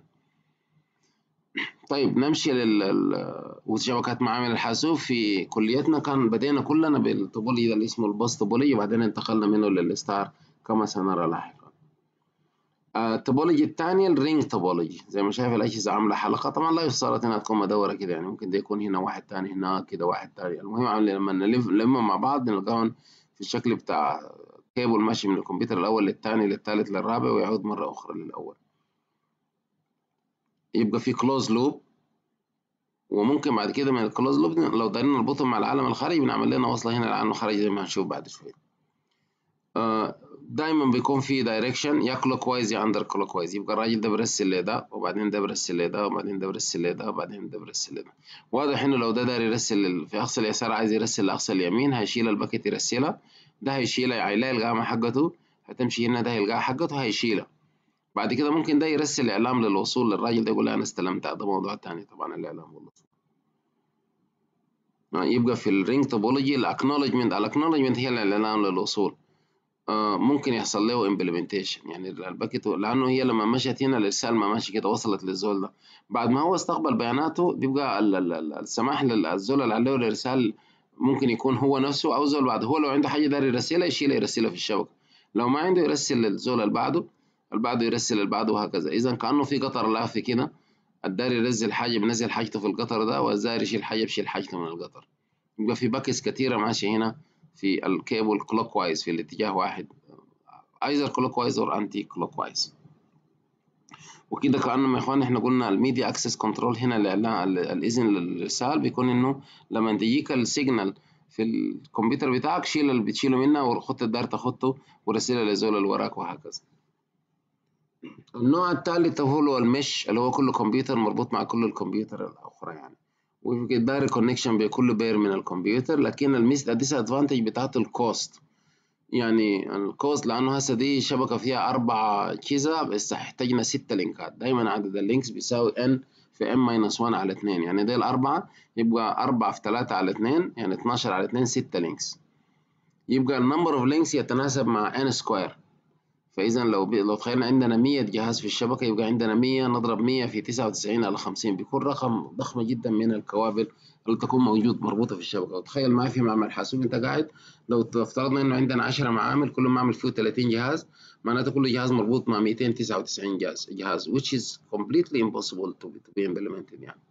طيب نمشي لل وشبكات معامل الحاسوب في كليتنا كان بدينا كلنا بالطوبولوجي اللي اسمه الباص طوبولوجي وبعدين انتقلنا منه للستار كما سنرى لاحقا التوبولوجي الثانية الرينج توبولوجي زي ما شايف الأجهزة عاملة حلقة طبعا لا يفترض إنها تكون مدورة كده يعني ممكن ده يكون هنا واحد تاني هناك كده واحد تاني المهم لما نلم مع بعض نلقاهم في الشكل بتاع كيبل ماشي من الكمبيوتر الأول للثاني للثالث للرابع ويعود مرة أخرى للأول يبقى في كلوز لوب وممكن بعد كده من الكلوز لوب لو دارين نربطهم مع العالم الخارجي بنعمل لنا وصلة هنا للعالم الخارجي زي ما هنشوف بعد شوية آه دايما بيكون في دايركشن يا كلوك وايز يا اندر كلوك وايز يبقى الراجل ده برسل لده وبعدين ده برسل لده وبعدين ده برسل لده وبعدين ده برسل لده واضح انه لو ده داير يرسل في اقصى اليسار عايز يرسل لاقصى اليمين هيشيل الباكت يرسلها ده هيشيلها هيلاقي القامة حقته هتمشي هنا ده هيلقاها حقته هيشيلها بعد كده ممكن ده يرسل اعلام للوصول للراجل ده يقول له انا استلمتها ده موضوع تاني طبعا الاعلام والوصول يبقى في الرينج توبولوجي الاكنولجمنت الاكنولجمنت هي الاعلام للوصول آه ممكن يحصل له امبلمنتيشن يعني الباكيت لانه هي لما مشت هنا الارسال ما ماشي كده وصلت للزول ده بعد ما هو استقبل بياناته بيبقى السماح للزول اللي عليه الارسال ممكن يكون هو نفسه او زول بعده هو لو عنده حاجه داري يرسلها يشيلها يرسلها في الشبكه لو ما عنده يرسل للزول اللي بعده اللي بعده يرسل اللي بعده وهكذا اذا كانه في قطر لافي كده الداري ينزل حاجه بنزل حاجته في القطر ده والزاير يشيل حاجه بشيل حاجته من القطر يبقى في باكس كتيره ماشيه هنا في الكيبل كلوك وايز في الاتجاه واحد ايزر كلوك وايز اور انتي كلوك وايز وكده كانه يا اخوان احنا قلنا الميديا اكسس كنترول هنا الاذن للارسال بيكون انه لما تجيك السيجنال في الكمبيوتر بتاعك شيل اللي بتشيله منها وخط الدار تخطه ورسلها للزول اللي وراك وهكذا النوع الثالث هو المش اللي هو كل كمبيوتر مربوط مع كل الكمبيوتر الاخرى يعني وفي دايركت كونكشن بكل بير من الكمبيوتر لكن الميس الديس ادفانتج بتاعته الكوست يعني الكوست لانه هسه دي شبكه فيها اربع اجهزه بس احتاجنا ستة لينكات دايما عدد اللينكس بيساوي n في n ماينس 1 على 2 يعني دي الاربعه يبقى 4 في 3 على 2 يعني 12 على 2 6 لينكس يبقى النمبر اوف لينكس يتناسب مع n سكوير فاذا لو بي... لو تخيلنا عندنا 100 جهاز في الشبكه يبقى عندنا 100 نضرب 100 في 99 على 50 بيكون رقم ضخم جدا من الكوابل اللي تكون موجود مربوطه في الشبكه وتخيل معي في معمل حاسوب انت قاعد لو افترضنا انه عندنا 10 معامل كل معمل فيه 30 جهاز معناته كل جهاز مربوط مع 299 جهاز جهاز which is completely impossible to be, to be implemented يعني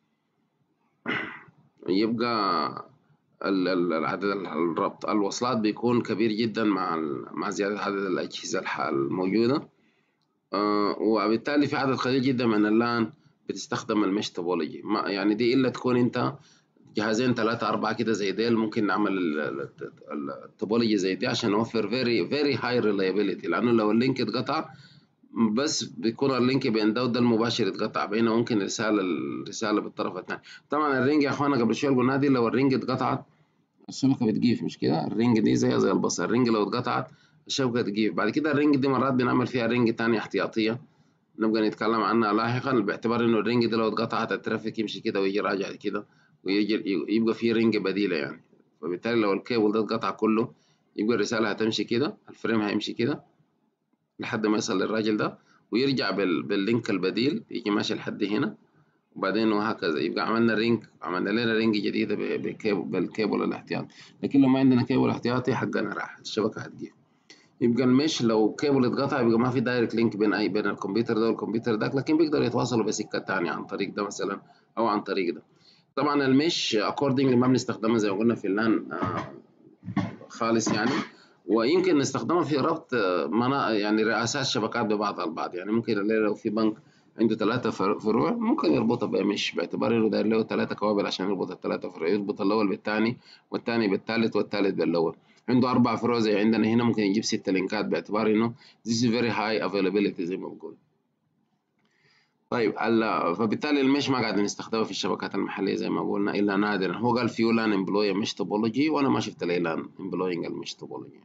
يبقى العدد الربط الوصلات بيكون كبير جدا مع مع زيادة عدد الأجهزة الموجودة آه وبالتالي في عدد قليل جدا من اللان بتستخدم المش توبولوجي يعني دي إلا تكون أنت جهازين ثلاثة أربعة كده زي ديل ممكن نعمل التوبولوجي زي دي عشان نوفر very very high reliability لأنه لو اللينك اتقطع بس بيكون اللينك بين ده وده المباشر اتقطع بينه ممكن رسالة الرسالة بالطرف الثاني طبعا الرينج يا اخوانا قبل شوية قلنا دي لو الرينج اتقطعت الشبكة بتجيف مش كده الرينج دي زي زي البصر الرينج لو اتقطعت الشبكة تجيف بعد كده الرينج دي مرات بنعمل فيها رينج تانية احتياطية نبقى نتكلم عنها لاحقا باعتبار انه الرينج دي لو اتقطعت الترافيك يمشي كده ويجي راجع كده ويجي يبقى في رينج بديلة يعني فبالتالي لو الكيبل ده اتقطع كله يبقى الرسالة هتمشي كده الفريم هيمشي كده لحد ما يصل للراجل ده ويرجع باللينك البديل يجي ماشي لحد هنا وبعدين وهكذا يبقى عملنا رينج عملنا لنا رينج جديدة بالكيبل الاحتياطي لكن لو ما عندنا كيبل احتياطي حقنا راح الشبكة هتجيب يبقى المش لو كيبل اتقطع يبقى ما في دايركت لينك بين اي بين الكمبيوتر ده والكمبيوتر ده لكن بيقدروا يتواصلوا بسكة تانية عن طريق ده مثلا او عن طريق ده طبعا المش اكوردنج ما بنستخدمها زي ما قلنا في اللان آه خالص يعني ويمكن نستخدمها في ربط منا يعني رئاسات شبكات ببعض البعض يعني ممكن لو في بنك عنده ثلاثة فروع ممكن يربطها بمش باعتبار انه داير له ثلاثة كوابل عشان يربط الثلاثة فروع يربط الأول بالثاني والثاني بالثالث والثالث بالأول عنده أربع فروع زي عندنا هنا ممكن يجيب ستة لينكات باعتبار انه this is very high availability زي ما بقول طيب ال- فبالتالي المش ما قاعدين نستخدمه في الشبكات المحلية زي ما قلنا إلا نادرا هو قال فيو لان امبلوي مش توبولوجي وأنا ما شفت لي لان امبلوينج المش توبولوجي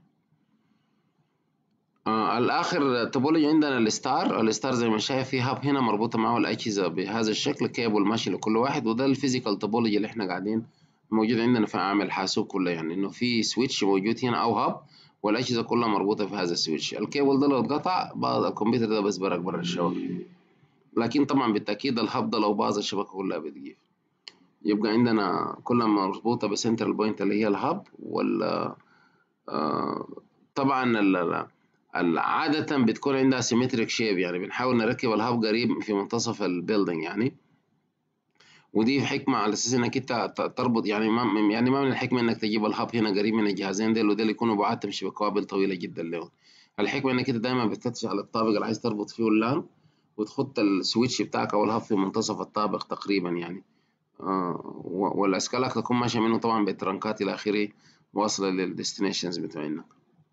آه الآخر توبولوجي عندنا الستار الستار زي ما شايف في هاب هنا مربوطة معه الأجهزة بهذا الشكل كيبل ماشي لكل واحد وده الفيزيكال توبولوجي اللي احنا قاعدين موجود عندنا في عامل حاسوب كله يعني إنه في سويتش موجود هنا أو هاب والأجهزة كلها مربوطة في هذا السويتش الكيبل ده لو اتقطع بعض الكمبيوتر ده بس برق برا الشبكة لكن طبعا بالتأكيد الهب ده لو باظ الشبكة كلها بتجيب يبقى عندنا كلها مربوطة بسنترال بوينت اللي هي الهب وال آه، طبعا ال- ال- عادة بتكون عندها سيمتريك شيب يعني بنحاول نركب الهب قريب في منتصف البيلدينج يعني ودي حكمة على أساس إنك أنت ت- تربط يعني ما يعني ما من الحكمة إنك تجيب الهب هنا قريب من الجهازين ديل وديل يكونوا بعاد تمشي بكوابل طويلة جدا لهم الحكمة إنك أنت دايما بتفتش على الطابق اللي عايز تربط فيه اللان وتحط السويتش بتاعك أو الهب في منتصف الطابق تقريبا يعني آه و- والأسكالك تكون ماشية منه طبعا بترنكات إلى آخره واصلة للديستنيشنز بتوعنا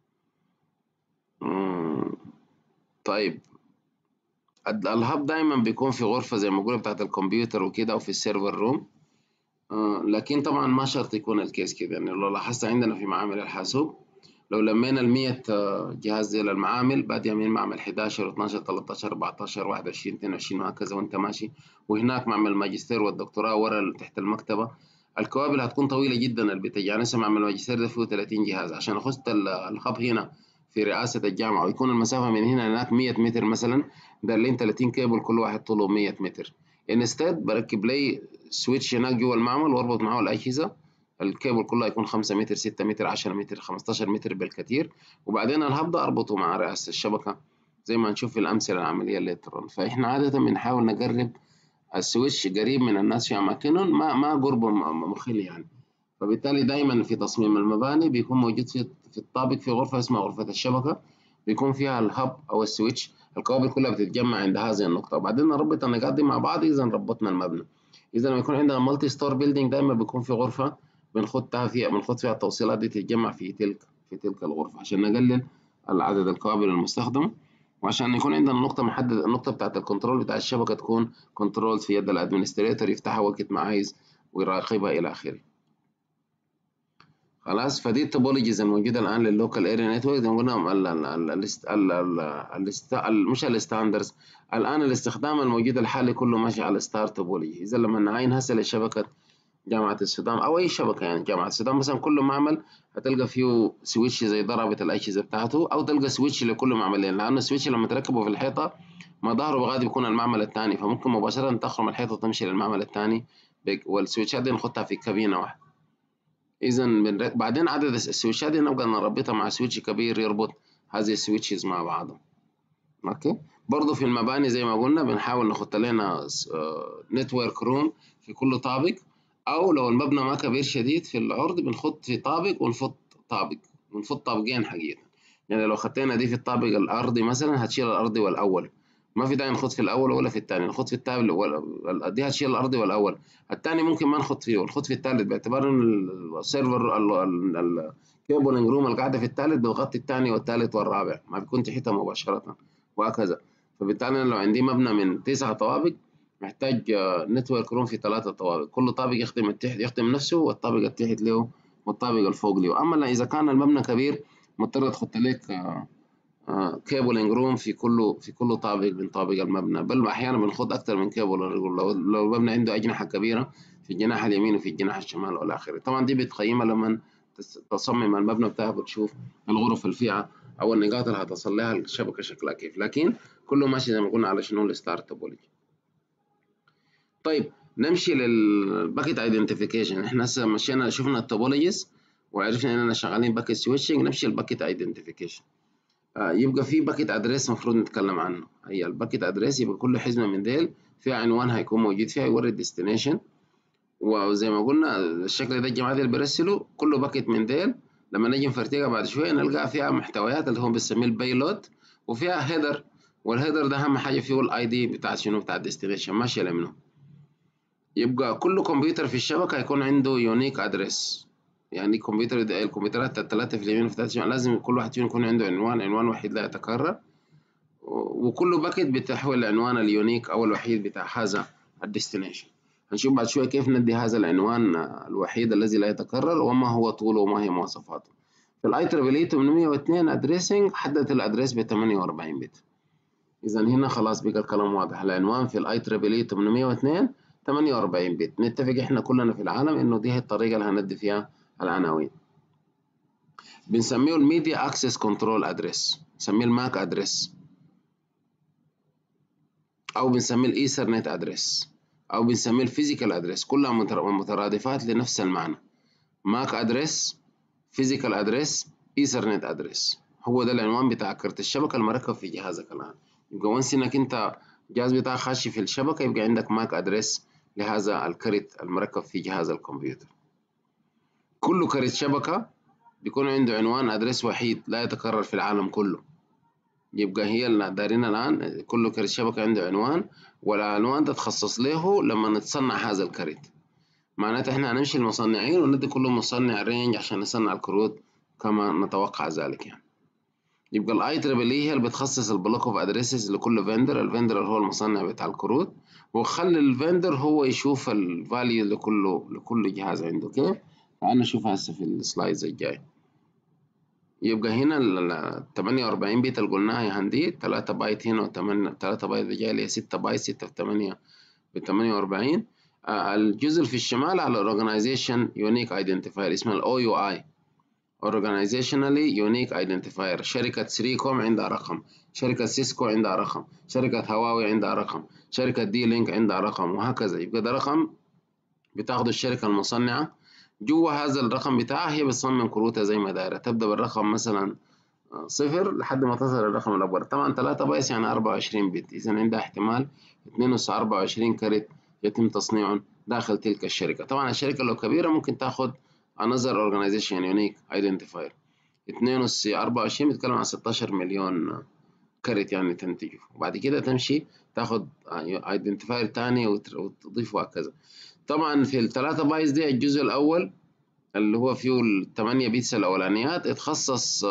مم، طيب ال- الهب دايما بيكون في غرفة زي ما قلنا بتاعت الكمبيوتر وكده أو في السيرفر روم آه لكن طبعا ما شرط يكون الكيس كده يعني لو لاحظت عندنا في معامل الحاسوب لو لمينا ال 100 آه، جهاز ديال المعامل بادية من معمل 11 و12 13 14 21 22 وهكذا وانت ماشي وهناك معمل الماجستير والدكتوراه ورا ال- تحت المكتبة الكوابل هتكون طويلة جدا اللي بتجي يعني هسه معمل الماجستير ده فيه 30 جهاز عشان اخش ال- الهب هنا في رئاسة الجامعة ويكون المسافة من هنا لهناك 100 متر مثلا ده اللي 30 كيبل كل واحد طوله 100 متر انستاد بركب لي سويتش هناك جوا المعمل واربط معه الأجهزة الكيبل كله هيكون 5 متر 6 متر 10 متر 15 متر بالكثير وبعدين الهب ده اربطه مع رئاسة الشبكة زي ما نشوف في الأمثلة العملية اللي ترن فإحنا عادة بنحاول نقرب السويتش قريب من الناس في أماكنهم ما ما قربه م- مخل يعني فبالتالي دايما في تصميم المباني بيكون موجود في في الطابق في غرفة اسمها غرفة الشبكة بيكون فيها الهب أو السويتش الكوابل كلها بتتجمع عند هذه النقطة وبعدين نربط النقاط دي مع بعض إذا ربطنا المبنى إذا لما يكون عندنا مالتي ستور بيلدينج دايما بيكون في غرفة بنخدها فيها بنخد فيها التوصيلات دي تتجمع في تلك في تلك الغرفة عشان نقلل العدد الكوابل المستخدمة وعشان يكون عندنا نقطة محددة النقطة بتاعت الكنترول بتاع الشبكة تكون كنترول في يد الادمنستريتور يفتحها وقت ما عايز ويراقبها إلى آخره خلاص فدي التوبولوجيز الموجودة الآن لللوكال اريا نتورك زي ما قلنا ال- ال- ال- الاست- ال- ال- الاست- ال- مش الستاندرز الآن الاستخدام الموجود الحالي كله ماشي على ستار توبولوجي إذا لما نعاين هسه لشبكة جامعة السودان أو أي شبكة يعني جامعة السودان مثلا كل معمل هتلقى فيه سويتش زي ضربة الأجهزة بتاعته أو تلقى سويتش لكل معملين لأن السويتش لما تركبه في الحيطة مظهره بغادي بيكون المعمل الثاني فممكن مباشرة تخرم الحيطة وتمشي للمعمل الثاني والسويتشات دي نحطها في كابينة واحدة إذا بنرك... بعدين عدد الس- السويتشات دي نبقى نربطها مع سويتش كبير يربط هذه السويتشز مع بعضها اوكي برضه في المباني زي ما قلنا بنحاول نحط لنا نتورك روم في كل طابق او لو المبنى ما كبير شديد في العرض بنحط في طابق ونفط طابق ونفط طابقين حقيقة يعني لو خطينا دي في الطابق الارضي مثلا هتشيل الارضي والاول ما في داعي نخط في الاول ولا في الثاني نخط في الثالث ولا دي هتشيل الارضي والاول الثاني ممكن ما نخط فيه ونخط في الثالث باعتبار ان السيرفر الكيبلنج روم اللي قاعده في الثالث بتغطي الثاني والثالث والرابع ما بيكون تحتها مباشره وهكذا فبالتالي أنا لو عندي مبنى من تسعة طوابق محتاج نتورك روم في ثلاثة طوابق كل طابق يخدم التحت يخدم نفسه والطابق التحت له والطابق الفوق له أما إذا كان المبنى كبير مضطر تحط لك كيبلنج روم في كل في كل طابق من طابق المبنى بل احيانا بنخد اكثر من كيبل لو لو المبنى عنده اجنحه كبيره في الجناح اليمين وفي الجناح الشمال والى اخره طبعا دي بتقيمها لما تس- تصمم المبنى بتاعك وتشوف الغرف اللي فيها او النقاط اللي هتصل لها الشبكه شكلها كيف لكن كله ماشي زي ما قلنا على شنو الستار توبولوجي طيب نمشي للباكيت ايدنتيفيكيشن احنا هسه مشينا شفنا التوبولوجيز وعرفنا اننا شغالين باكيت سويتشنج نمشي الباكيت ايدنتيفيكيشن آه، يبقى في باكيت ادريس المفروض نتكلم عنه هي الباكيت ادريس يبقى كل حزمه من ديل فيها عنوان هيكون موجود فيها يوري الديستنيشن وزي ما قلنا الشكل ده الجماعه دي اللي بيرسلوا كل باكيت من ديل لما نجي نفرتقها بعد شويه نلقى فيها محتويات اللي هو بنسميه البيلود وفيها هيدر والهيدر ده اهم حاجه فيه الاي دي بتاع شنو بتاع الديستنيشن ماشيه لمنه يبقى كل كمبيوتر في الشبكه هيكون عنده يونيك ادريس يعني كمبيوتر الكمبيوترات الثلاثه في اليمين وفي الثلاثه لازم كل واحد فيهم يكون عنده عنوان عنوان وحيد لا يتكرر وكل باكيت بتحوي العنوان اليونيك او الوحيد بتاع هذا الديستنيشن هنشوف بعد شوية كيف ندي هذا العنوان الوحيد الذي لا يتكرر وما هو طوله وما هي مواصفاته في الاي تريبل اي 802 ادريسنج حددت الادريس ب 48 بت اذا هنا خلاص بقى الكلام واضح العنوان في الاي تريبل اي 802 48 بت نتفق احنا كلنا في العالم انه دي هي الطريقه اللي هندي فيها العناوين بنسميه الميديا اكسس كنترول ادريس نسميه الماك ادريس او بنسميه الايثرنت ادريس او بنسميه الفيزيكال ادريس كلها مترادفات لنفس المعنى ماك ادريس فيزيكال ادريس ايثرنت ادريس هو ده العنوان بتاع كرت الشبكه المركب في جهازك الان يبقى وانس انك انت الجهاز بتاعك خش في الشبكه يبقى عندك ماك ادريس لهذا الكرت المركب في جهاز الكمبيوتر كل كرت شبكه بيكون عنده عنوان ادريس وحيد لا يتكرر في العالم كله يبقى هي اللي دارين الان كل كرت شبكه عنده عنوان والعنوان ده تخصص له لما نتصنع هذا الكرت معناته احنا هنمشي المصنعين وندي كل مصنع رينج عشان نصنع الكروت كما نتوقع ذلك يعني يبقى الاي تريبل اي هي اللي بتخصص البلوك اوف ادريسز لكل فيندر الفيندر هو المصنع بتاع الكروت وخلي الفيندر هو يشوف الفاليو لكل لكل جهاز عنده كيف تعال نشوف هسه في السلايدز الجاي يبقى هنا ال 48 بيت اللي قلناها يا هندي 3 بايت هنا و8 3 بايت جاي اللي هي 6 بايت 6 في 8 ب 48 الجزء اللي في الشمال على الاورجنايزيشن يونيك ايدنتيفاير اسمه الاو يو اي Organizationally Unique Identifier شركة سريكوم عندها رقم شركة سيسكو عندها رقم شركة هواوي عندها رقم شركة دي لينك عندها رقم وهكذا يبقى ده رقم بتاخده الشركة المصنعة جوا هذا الرقم بتاعها هي بتصمم كروتها زي ما دايرة تبدأ بالرقم مثلا صفر لحد ما تصل الرقم الأكبر طبعا 3 بايس يعني 24 بت إذا عندها احتمال 2 أس 24 كرت يتم تصنيعهم داخل تلك الشركة طبعا الشركة لو كبيرة ممكن تاخد another organization unique identifier 2 أس 24 بتتكلم عن 16 مليون كرت يعني تنتجه وبعد كده تمشي تاخد ايدنتيفاير تاني وتضيفه وهكذا طبعا في الثلاثة بايز دي الجزء الأول اللي هو فيه الثمانية بيتس الأولانيات اتخصص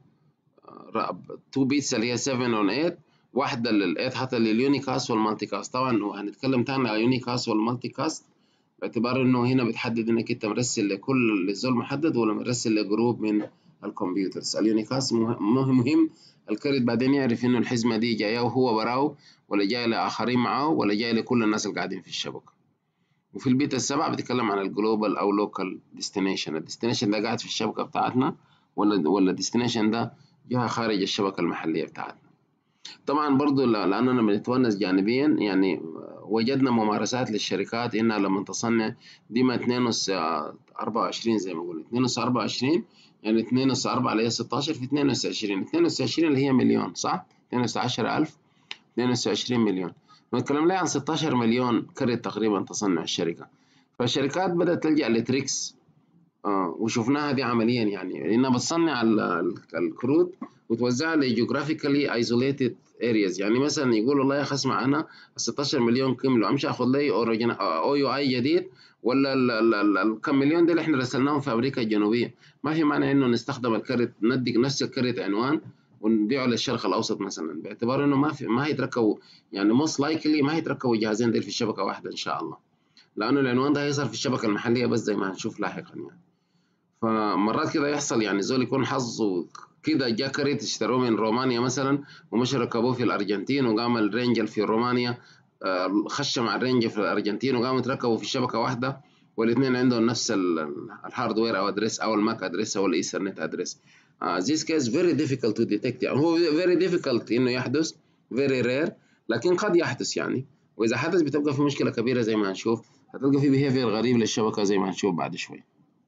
2 بيتس اللي هي 7 on 8 واحدة لل 8 حتى لليوني كاست والمالتي كاست طبعا هنتكلم تاني على اليوني كاست والمالتي كاست باعتبار انه هنا بتحدد انك انت مرسل لكل للزول محدد ولا مرسل لجروب من الكمبيوترز اليونيكاست مهم مهم الكريت بعدين يعرف انه الحزمه دي جايه وهو براو ولا جايه لاخرين معاه ولا جايه لكل الناس اللي قاعدين في الشبكه وفي البيت السبع بتتكلم عن الجلوبال او لوكال ديستنيشن الديستنيشن ده قاعد في الشبكه بتاعتنا ولا ولا الديستنيشن ده جهه خارج الشبكه المحليه بتاعتنا طبعا برضو لاننا بنتونس جانبيا يعني وجدنا ممارسات للشركات انها لما تصنع ديما 2 اس 24 زي ما قلنا 2 اس 24 يعني 2 اس 4 اللي هي 16 في 2 اس 20 2 اس 20 اللي هي مليون صح 2 اس 10000 2 اس 20 مليون بنتكلم ليه عن 16 مليون كرت تقريبا تصنع الشركه فالشركات بدات تلجا لتريكس آه وشفناها دي عمليا يعني انها بتصنع الكروت وتوزعها لجيوغرافيكالي ايزوليتد ارياز يعني مثلا يقول والله يا اخي اسمع انا 16 مليون كيلو امشي اخذ لي او يو اي جديد ولا الكم مليون دي اللي احنا رسلناهم في امريكا الجنوبيه ما في معنى انه نستخدم الكرت ندي نفس الكرت عنوان ونبيعه للشرق الاوسط مثلا باعتبار انه ما في ما هيتركبوا يعني موست لايكلي ما هيتركبوا جهازين دي في الشبكه واحده ان شاء الله لانه العنوان ده هيظهر في الشبكه المحليه بس زي ما هنشوف لاحقا يعني فمرات كده يحصل يعني زول يكون حظه كده جا كريت اشتروه من رومانيا مثلا ومشى ركبوه في الارجنتين وقام الرينجل في رومانيا خش مع الرينجل في الارجنتين وقاموا تركبوا في شبكه واحده والاثنين عندهم نفس الهاردوير او ادريس او الماك ادريس او الايثرنت ادريس uh, this case very difficult to detect يعني هو very difficult انه يحدث very rare لكن قد يحدث يعني واذا حدث بتبقى في مشكله كبيره زي ما هنشوف هتلقى في behavior غريب للشبكه زي ما هنشوف بعد شوي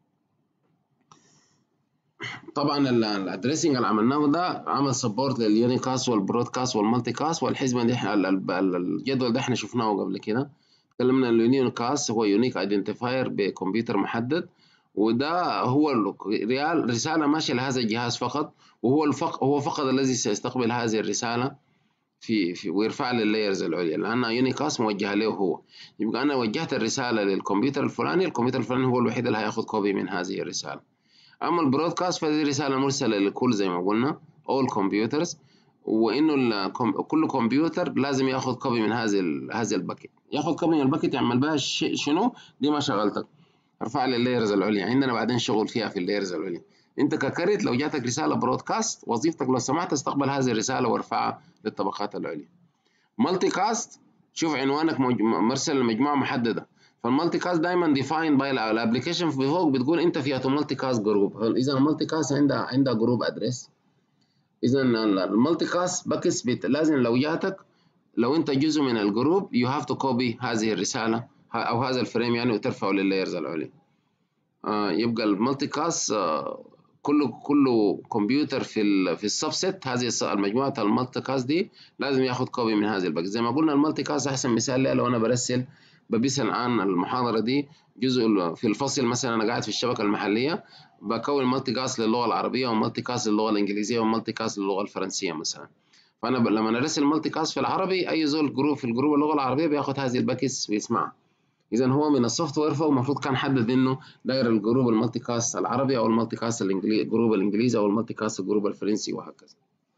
طبعا الادريسنج اللي عملناه ده عمل سبورت لليونيكاست والبرودكاست والمالتي كاست والحزمه دي الجدول ده احنا شفناه قبل كده اتكلمنا ان اليونيكاست هو يونيك ايدنتيفاير بكمبيوتر محدد وده هو ريال رساله ماشيه لهذا الجهاز فقط وهو الفق هو فقط الذي سيستقبل هذه الرساله في, في ويرفع لللايرز العليا لان يونيكاست موجهه له هو يبقى انا وجهت الرساله للكمبيوتر الفلاني الكمبيوتر الفلاني هو الوحيد اللي هياخد كوبي من هذه الرساله اما البرودكاست فدي رساله مرسله للكل زي ما قلنا all computers وانه كل كمبيوتر لازم ياخذ كوبي من هذه هذه الباكيت ياخذ كوبي من الباكيت يعمل بها شنو دي ما شغلتك ارفع لي اللايرز العليا عندنا بعدين شغل فيها في اللايرز العليا انت ككريت لو جاتك رساله برودكاست وظيفتك لو سمحت استقبل هذه الرساله وارفعها للطبقات العليا مالتي كاست شوف عنوانك مرسل لمجموعه محدده فالمالتي كاست دايما ديفاين باي الابلكيشن في فوق بتقول انت في مالتي كاست جروب اذا المالتي كاست عندها عندها جروب ادريس اذا المالتي كاست باكس لازم لو جاتك لو انت جزء من الجروب يو هاف تو كوبي هذه الرساله او هذا الفريم يعني وترفعه لللايرز العليا آه يبقى المالتي كاست آه كل كل كمبيوتر في ال في السبست هذه المجموعه المالتي كاست دي لازم ياخذ كوبي من هذه الباكت زي ما قلنا المالتي كاست احسن مثال لي لو انا برسل ببث الان المحاضره دي جزء في الفصل مثلا انا قاعد في الشبكه المحليه بكون مالتي كاست للغه العربيه ومالتي كاست للغه الانجليزيه ومالتي كاست للغه الفرنسيه مثلا فانا لما ارسل مالتي كاست في العربي اي زول جروب في الجروب اللغه العربيه بياخذ هذه الباكس ويسمعها اذا هو من السوفت وير فالمفروض كان حدد انه داير الجروب المالتي كاست العربي او المالتي كاست الانجليزي الجروب الانجليزي او المالتي كاست الجروب الفرنسي وهكذا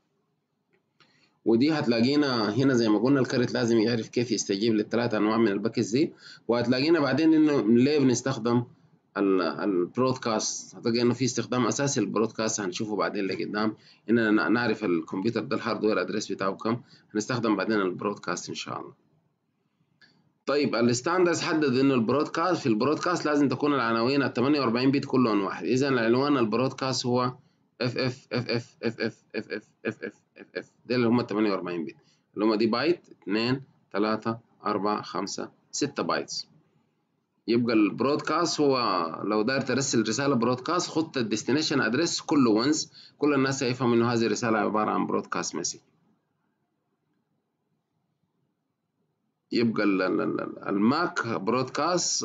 ودي هتلاقينا هنا زي ما قلنا الكرت لازم يعرف كيف يستجيب للثلاث انواع من الباكس دي وهتلاقينا بعدين انه ليه بنستخدم البرودكاست هتلاقي انه في استخدام اساسي للبرودكاست هنشوفه بعدين لقدام اننا نعرف الكمبيوتر ده الهاردوير ادريس بتاعه كم هنستخدم بعدين البرودكاست ان شاء الله طيب الستاندرز حدد انه البرودكاست في البرودكاست لازم تكون العناوين ال 48 بت كلهم واحد اذا العنوان البرودكاست هو اف اف اف اف اف اف اف اف اف اف اف اف ده اللي هم 48 بت اللي هم دي بايت 2 3 4 5 6 بايتس يبقى البرودكاست هو لو داير ترسل رساله برودكاست خط الديستنيشن ادريس كله ونس كل الناس هيفهم انه هذه الرساله عباره عن برودكاست مسج يبقى الماك برودكاست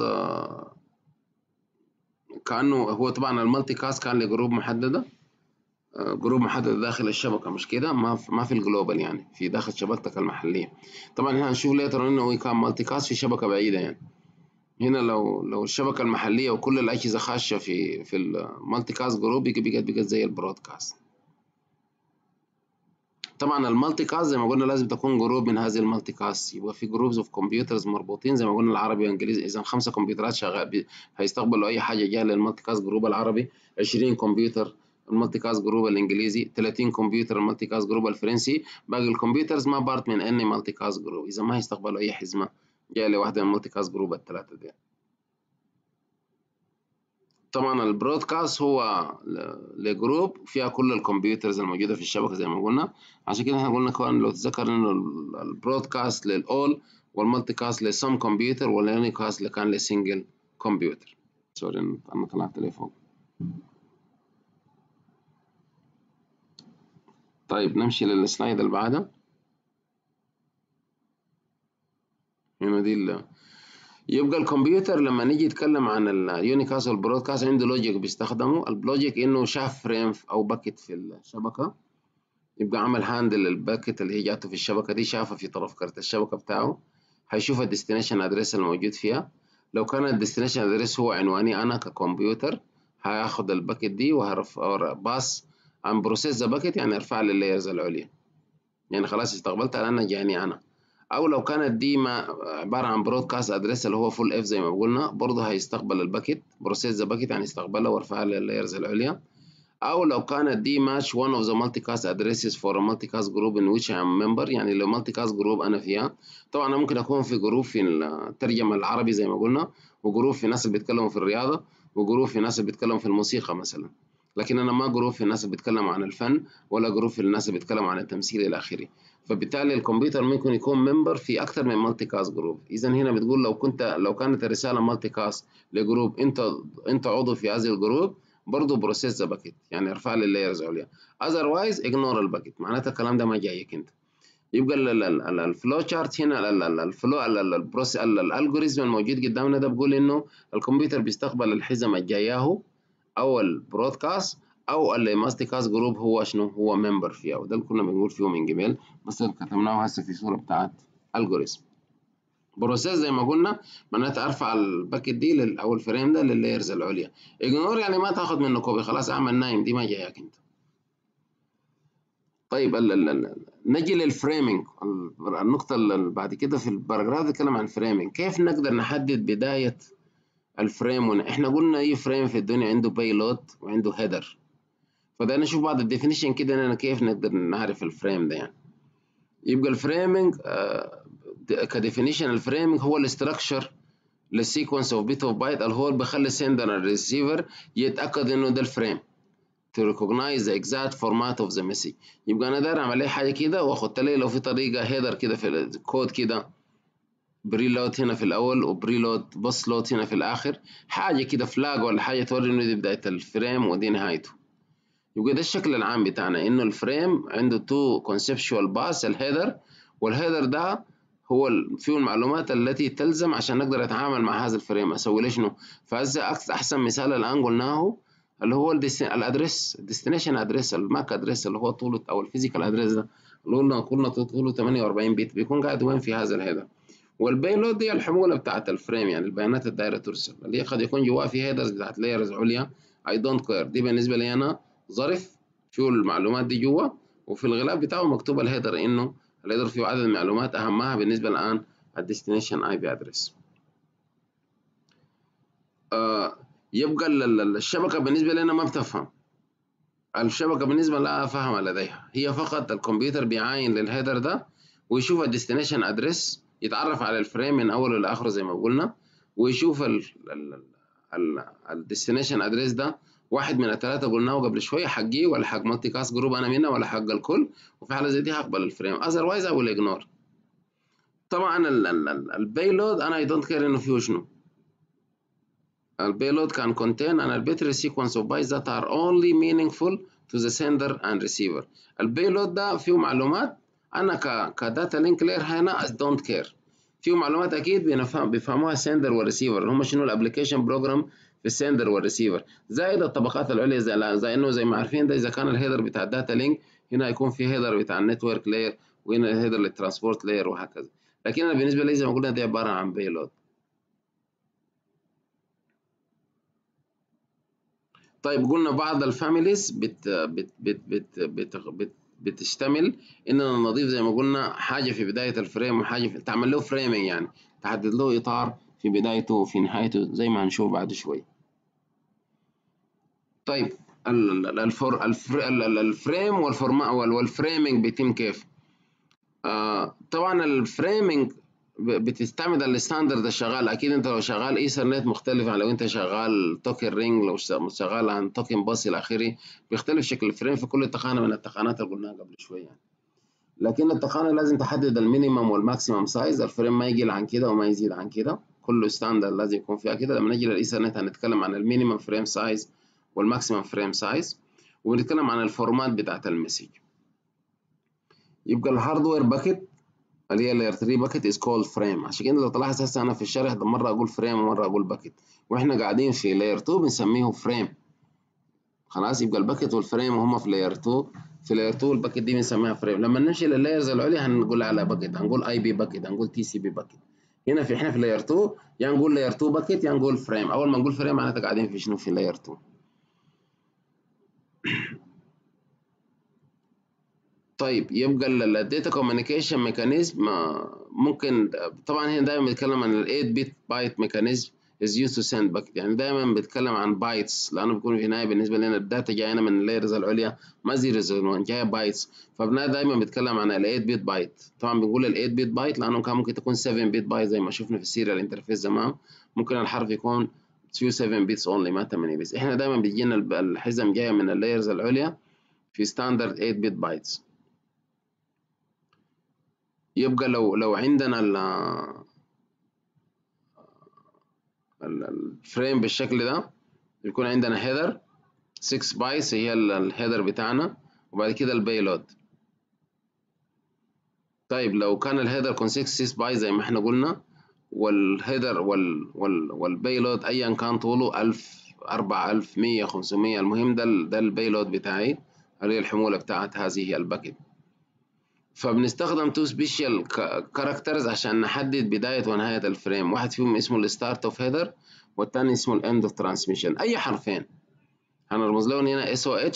كانه هو طبعا المالتي كاست كان لجروب محدده جروب محدد داخل الشبكه مش كده ما في ما في الجلوبال يعني في داخل شبكتك المحليه طبعا هنا هنشوف ليتر انه هو كان مالتي كاست في شبكه بعيده يعني هنا لو لو الشبكه المحليه وكل الاجهزه خاشه في في المالتي كاست جروب بقت بقت زي البرودكاست طبعا المالتي كاست زي ما قلنا لازم تكون جروب من هذه المالتي كاست يبقى في جروبز اوف كمبيوترز مربوطين زي ما قلنا العربي والانجليزي اذا خمسه كمبيوترات شغال هيستقبلوا اي حاجه جايه للمالتي كاست جروب العربي 20 كمبيوتر المالتي كاست جروب الانجليزي 30 كمبيوتر المالتي كاست جروب الفرنسي باقي الكمبيوترز ما بارت من اني مالتي كاست جروب اذا ما هيستقبلوا اي حزمه جايه لواحده من المالتي كاست جروب الثلاثه دي طبعا البرودكاست هو لجروب فيها كل الكمبيوترز الموجوده في الشبكه زي ما قلنا عشان كده احنا قلنا كمان لو تتذكر انه البرودكاست للاول والمالتي كاست لسم كمبيوتر واليوني كاست اللي كان لسنجل كمبيوتر سوري انا طلعت لي فوق طيب نمشي للسلايد اللي بعدها هنا دي اللي يبقى الكمبيوتر لما نيجي يتكلم عن اليونيكاست والبرودكاست عنده لوجيك بيستخدمه البلوجيك انه شاف فريم او باكت في الشبكه يبقى عمل هاندل للباكت اللي هي جاته في الشبكه دي شافها في طرف كارت الشبكه بتاعه هيشوف الديستنيشن ادريس الموجود فيها لو كان الديستنيشن ادريس هو عنواني انا ككمبيوتر هياخد الباكت دي وهرفع باس عن بروسيس ذا باكت يعني ارفع لي اللايرز العليا يعني خلاص استقبلتها لان جاني انا او لو كانت دي ما عباره عن برودكاست ادريس اللي هو فول اف زي ما قلنا برضه هيستقبل الباكيت بروسيس ذا باكيت يعني يستقبلها ويرفعها لللايرز العليا او لو كانت دي ماتش one of the multicast addresses for a multicast group in which I am member يعني لو multicast جروب انا فيها طبعا انا ممكن اكون في جروب في الترجمه العربي زي ما قلنا وجروب في ناس اللي بيتكلموا في الرياضه وجروب في ناس اللي بيتكلموا في الموسيقى مثلا لكن انا ما جروب في الناس اللي بيتكلموا عن الفن ولا جروب في الناس اللي بيتكلموا عن التمثيل الى اخره فبالتالي الكمبيوتر ممكن يكون ممبر في اكثر من مالتي كاست جروب اذا هنا بتقول لو كنت لو كانت الرساله مالتي كاست لجروب انت انت عضو في هذه الجروب برضه بروسيس ذا باكيت يعني ارفع لي اللايرز عليا اذروايز اجنور الباكيت معناتها الكلام ده ما جايك انت يبقى الفلو شارت هنا الفلو الالجوريزم الموجود قدامنا ده بيقول انه الكمبيوتر بيستقبل الحزم الجاياه او البرودكاست او الماستي كاست جروب هو شنو هو ممبر فيها وده اللي كنا بنقول فيه من جميل بس كتبناه هسه في صوره بتاعت الجوريزم بروسيس زي ما قلنا معناتها ارفع الباكت دي او الفريم ده لللايرز العليا اجنور يعني ما تاخد منه كوبي خلاص اعمل نايم دي ما جايك انت طيب ال ال ال نجي للفريمنج النقطة اللي بعد كده في الباراجراف بيتكلم عن الفريمنج كيف نقدر نحدد بداية الفريم هنا احنا قلنا اي فريم في الدنيا عنده بايلود وعنده هيدر فده نشوف بعض الديفينيشن كده انا كيف نقدر نعرف الفريم ده يعني يبقى الفريمنج آه كديفينيشن الفريمنج هو الاستراكشر للسيكونس اوف بيت اوف بايت اللي هو اللي بيخلي السندر الريسيفر يتاكد انه ده الفريم to recognize the exact format of the message يبقى انا داير اعمل اي حاجه كده واخد لي لو في طريقه هيدر كده في الكود كده بريلود هنا في الاول وبريلود بوست لود هنا في الاخر حاجه كده فلاج ولا حاجه توري انه دي بدايه الفريم ودي نهايته يبقى ده الشكل العام بتاعنا انه الفريم عنده تو conceptual باس الهيدر والهيدر ده هو فيه المعلومات التي تلزم عشان نقدر نتعامل مع هذا الفريم اسوي له شنو فهذا احسن مثال الان قلناه اللي هو الادريس الديستنيشن ادريس الماك ادريس اللي هو طوله او الفيزيكال ادريس ده اللي قلنا قلنا طوله 48 بت بيكون قاعد وين في هذا الهيدر والبيلود دي الحموله بتاعت الفريم يعني البيانات الدايره ترسل اللي هي قد يكون جواها في هيدرز بتاعت لايرز عليا اي دونت كير دي بالنسبه لي انا ظرف فيه المعلومات دي جوا وفي الغلاف بتاعه مكتوب الهيدر انه الهيدر فيه عدد معلومات اهمها بالنسبه الان الديستنيشن اي بي ادريس آه يبقى الشبكة بالنسبة لنا ما بتفهم الشبكة بالنسبة لها فهم لديها هي فقط الكمبيوتر بيعاين للهيدر ده ويشوف الديستنيشن ادريس يتعرف على الفريم من اوله لاخره زي ما قلنا ويشوف الديستنيشن ادريس ده واحد من الثلاثة قلناه قبل شوية حقي ولا حق مالتي كاست جروب أنا منها ولا حق الكل وفي حالة زي دي هقبل الفريم otherwise I will ignore طبعا البيلود أنا I don't care إنه فيه شنو البيلود can contain an arbitrary sequence of bytes that are only meaningful to the sender and receiver البيلود ده فيه معلومات انا ك كداتا لينك لاير هنا don't care فيه معلومات اكيد بيفهم بيفهموها السندر والريسيفر اللي هم شنو الابلكيشن بروجرام في السندر والريسيفر زائد الطبقات العليا زي, زي انه زي ما عارفين ده اذا كان الهيدر بتاع الداتا لينك هنا يكون في هيدر بتاع النتورك لاير وهنا الهيدر للترانسبورت لاير وهكذا لكن انا بالنسبه لي زي ما قلنا دي عباره عن بيلود طيب قلنا بعض الفاميليز بت بت بت بت بت بت بتشتمل اننا نضيف زي ما قلنا حاجه في بدايه الفريم وحاجه في تعمل له فريمنج يعني تحدد له اطار في بدايته وفي نهايته زي ما هنشوف بعد شوي طيب الفر الفر الفريم والفورما والفريمنج بيتم كيف آه طبعا الفريمنج بتستعمل الستاندرد الشغال اكيد انت لو شغال ايثرنت مختلف عن لو انت شغال توكن رينج لو شغال عن توكن باص الى اخره بيختلف شكل الفريم في كل تقانه من التقانات اللي قلناها قبل شويه يعني. لكن التقانه لازم تحدد المينيمم والماكسيمم سايز الفريم ما يقل عن كده وما يزيد عن كده كله ستاندرد لازم يكون فيها كده لما نجي للايثرنت هنتكلم عن المينيمم فريم سايز والماكسيمم فريم سايز وبنتكلم عن الفورمات بتاعت المسج يبقى الهاردوير باكيت اللي هي layer 3 باكيت is called frame عشان كده لو تلاحظ هسه انا في الشرح ده مره اقول فريم ومره اقول باكيت واحنا قاعدين في layer 2 بنسميه فريم خلاص يبقى الباكيت والفريم هم في layer 2 في layer 2 الباكيت دي بنسميها فريم لما نمشي لللايرز العليا هنقول على باكيت هنقول اي بي باكيت هنقول تي سي بي باكيت هنا في احنا في layer 2 يا نقول layer 2 باكيت يا نقول فريم اول ما نقول فريم معناتها قاعدين في شنو في layer 2 طيب يبقى الداتا كوميونيكيشن ميكانيزم ممكن طبعا هنا دايما بنتكلم عن ال 8 بت بايت ميكانيزم is used to send باكت يعني دايما بنتكلم عن بايتس لانه بيكون في النهايه بالنسبه لنا الداتا جاينا من اللايرز العليا ما زيروز جايه بايتس فبناء دايما بنتكلم عن ال 8 بت بايت طبعا بنقول ال 8 بت بايت لانه كان ممكن تكون 7 بت بايت زي ما شفنا في السيريال انترفيس زمان ممكن الحرف يكون فيه 7 بيتس اونلي ما 8 بيتس احنا دايما بيجينا الحزم جايه من اللايرز العليا في ستاندرد 8 بت بايتس يبقى لو لو عندنا ال الفريم بالشكل ده يكون عندنا هيدر 6 بايتس هي الهيدر بتاعنا وبعد كده البيلود طيب لو كان الهيدر كون 6 بايت زي ما احنا قلنا والهيدر وال وال والبيلود ايا كان طوله 1000 4000 100 500 المهم ده ده البيلود بتاعي اللي هي الحموله بتاعت هذه الباكيت فبنستخدم تو سبيشال كاركترز عشان نحدد بداية ونهاية الفريم واحد فيهم اسمه الستارت اوف هيدر والتاني اسمه الاند اوف ترانسميشن اي حرفين هنرمز لهم هنا اس او اتش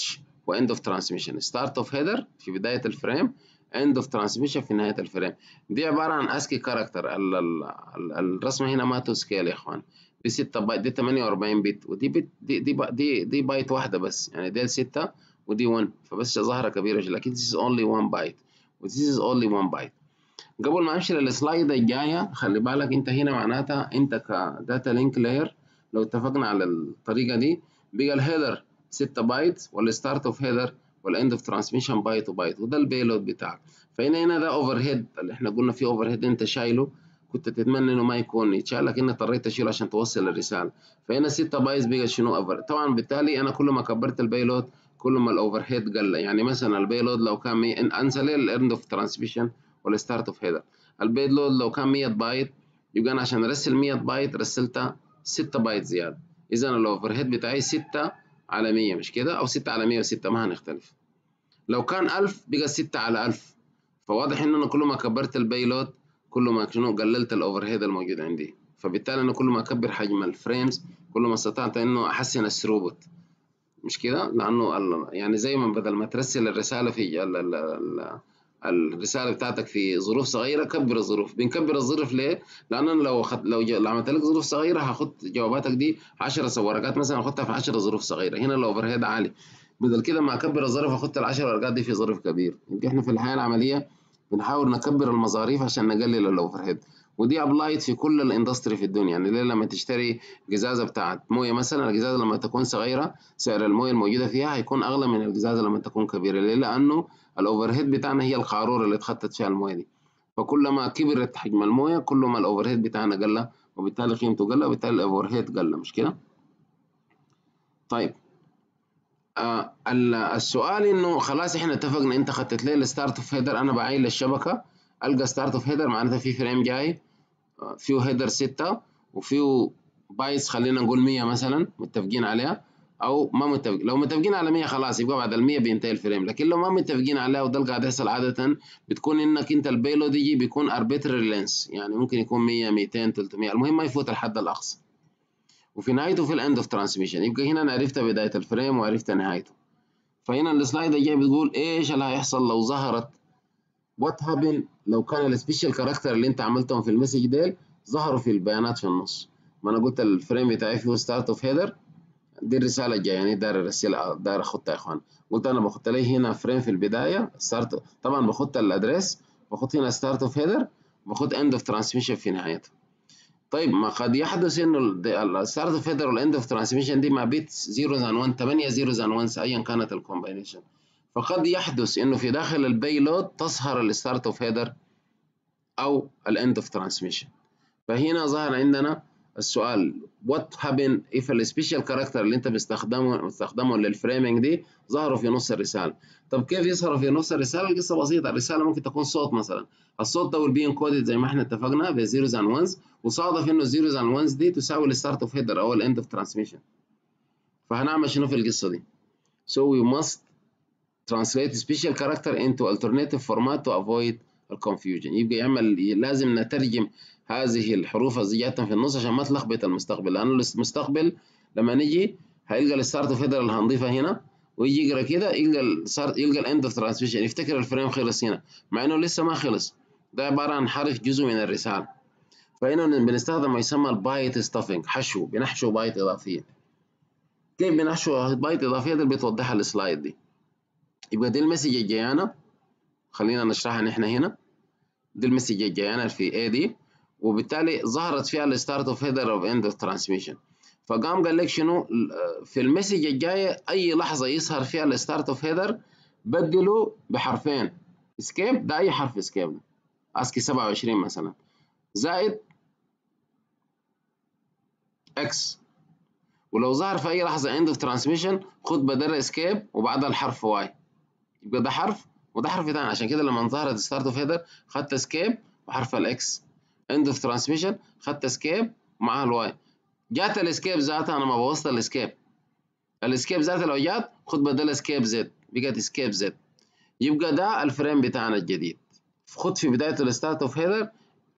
واند اوف ترانسميشن ستارت اوف هيدر في بدايه الفريم اند اوف ترانسميشن في نهايه الفريم دي عباره عن اسكي كاركتر الرسمه هنا ما تو سكيل يا اخوان دي 6 بايت دي 48 بت ودي بت دي دي دي, دي بايت واحده بس يعني دي 6 ودي 1 فبس ظاهره كبيره لكن this is only 1 بايت و this is only 1 بايت قبل ما امشي للسلايد الجايه خلي بالك انت هنا معناتها انت كداتا لينك لاير لو اتفقنا على الطريقه دي بقى الهيدر 6 بايت والستارت اوف هيدر والاند اوف ترانسميشن بايت وبايت وده البيلود بتاعك فهنا هنا ده اوفر هيد اللي احنا قلنا فيه اوفر هيد انت شايله كنت تتمنى انه ما يكون يتشال لكن اضطريت تشيله عشان توصل الرساله فهنا 6 بايت بقى شنو اوفر طبعا بالتالي انا كل ما كبرت البيلود كل ما الاوفر هيد قل يعني مثلا البيلود لو كان مي... انسى ليه الاند اوف ترانسميشن والستارت اوف هيدر البيلود لو كان 100 بايت يبقى انا عشان ارسل 100 بايت رسلتها 6 بايت زياده اذا الاوفر هيد بتاعي 6 على 100 مش كده او 6 على 106 ما هنختلف لو كان 1000 بقى 6 على 1000 فواضح ان انا كل ما كبرت البيلود كل ما شنو قللت الاوفر هيد الموجود عندي فبالتالي انا كل ما اكبر حجم الفريمز كل ما استطعت انه احسن الثروبوت مش كده لانه يعني زي ما بدل ما ترسل الرساله في ال ال ال الرساله بتاعتك في ظروف صغيره كبر الظروف بنكبر الظروف ليه لان لو خد لو, لو عملت لك ظروف صغيره هاخد جواباتك دي 10 ورقات مثلا اخدها في 10 ظروف صغيره هنا الاوفر هيد عالي بدل كده ما اكبر الظرف اخد ال 10 ورقات دي في ظرف كبير يبقى احنا في الحياه العمليه بنحاول نكبر المظاريف عشان نقلل الاوفر هيد ودي ابلايد في كل الاندستري في الدنيا يعني ليه لما تشتري قزازه بتاعت مويه مثلا القزازه لما تكون صغيره سعر المويه الموجوده فيها هيكون اغلى من القزازه لما تكون كبيره ليه لانه الاوفر هيد بتاعنا هي القاروره اللي اتخطت فيها المويه دي فكل ما كبرت حجم المويه كل ما الاوفر هيد بتاعنا قل وبالتالي قيمته قل وبالتالي الاوفر هيد قل مش كده طيب آه السؤال انه خلاص احنا اتفقنا انت خطت لي الستارت اوف هيدر انا بعين للشبكه القى ستارت اوف هيدر معناتها في فريم جاي فيه هيدر 6 وفيه بايتس خلينا نقول 100 مثلا متفقين عليها او ما متفق لو متفقين على 100 خلاص يبقى بعد ال 100 بينتهي الفريم لكن لو ما متفقين عليها وده اللي قاعد يحصل عاده بتكون انك انت البيلود يجي بيكون اربيتري لينس يعني ممكن يكون 100 200 300 المهم ما يفوت الحد الاقصى وفي نهايته في الاند اوف ترانسميشن يبقى هنا انا عرفت بدايه الفريم وعرفت نهايته فهنا السلايد الجاي بتقول ايش اللي هيحصل لو ظهرت وات هابن لو كان السبيشال كاركتر اللي انت عملتهم في المسج ديل ظهروا في البيانات في النص ما انا قلت الفريم بتاعي فيه ستارت اوف هيدر دي الرساله الجايه يعني داير ارسلها داير اخدها يا اخوان قلت انا باخد لي هنا فريم في البدايه ستارت طبعا باخد الادريس باخد هنا ستارت اوف هيدر باخد اند اوف ترانسميشن في نهايته طيب ما قد يحدث انه الستارت اوف هيدر والاند اوف ترانسميشن دي ما بيت 0 اند 1 8 0 اند 1 ايا كانت الكومباينيشن فقد يحدث انه في داخل البيلود تظهر الستارت اوف هيدر او الاند اوف ترانسميشن فهنا ظهر عندنا السؤال what happen if السبيشال كاركتر اللي انت بتستخدمه بتستخدمه للفريمنج دي ظهروا في نص الرساله طب كيف يظهروا في نص الرساله القصه بسيطه الرساله ممكن تكون صوت مثلا الصوت ده will be encoded زي ما احنا اتفقنا ب zeros and ones وصادف انه zeros and ones دي تساوي الستارت اوف هيدر او الاند اوف ترانسميشن فهنعمل شنو في القصه دي so we must translate special character into alternative format to avoid الكونفيوجن يبقى يعمل لازم نترجم هذه الحروف الزيادة في النص عشان ما تلخبط المستقبل لأنه المستقبل لما نيجي هيلقى الستارت اوف هيدر اللي هنضيفها هنا ويجي يقرا كده يلقى الستارت يلقى الاند اوف ترانسميشن يفتكر الفريم خلص هنا مع انه لسه ما خلص ده عبارة عن حرف جزء من الرسالة فهنا بنستخدم ما يسمى البايت ستافنج حشو بنحشو بايت إضافية كيف بنحشو بايت إضافية ده بتوضحها السلايد دي يبقى دي المسج الجايانا خلينا نشرحها نحن هنا دي المسج الجايانا في اي دي وبالتالي ظهرت فيها الستارت اوف هيدر اوف اند اوف ترانسميشن فقام قال لك شنو في المسج الجايه اي لحظه يظهر فيها الستارت اوف هيدر بدله بحرفين اسكيب ده اي حرف اسكيب ده اسكي 27 مثلا زائد اكس ولو ظهر في اي لحظه اند اوف ترانسميشن خد بدل اسكيب وبعدها الحرف واي يبقى ده حرف وده حرف تاني عشان كده لما ظهرت ستارت اوف هيدر خدت اسكيب وحرف الاكس اند اوف ترانسميشن خدت اسكيب ومعاها الواي جات الاسكيب ذاتها انا ما بوظت الاسكيب الاسكيب ذاتها لو جات خد بدل اسكيب زد بقت اسكيب زد يبقى ده الفريم بتاعنا الجديد خد في بدايه الستارت اوف هيدر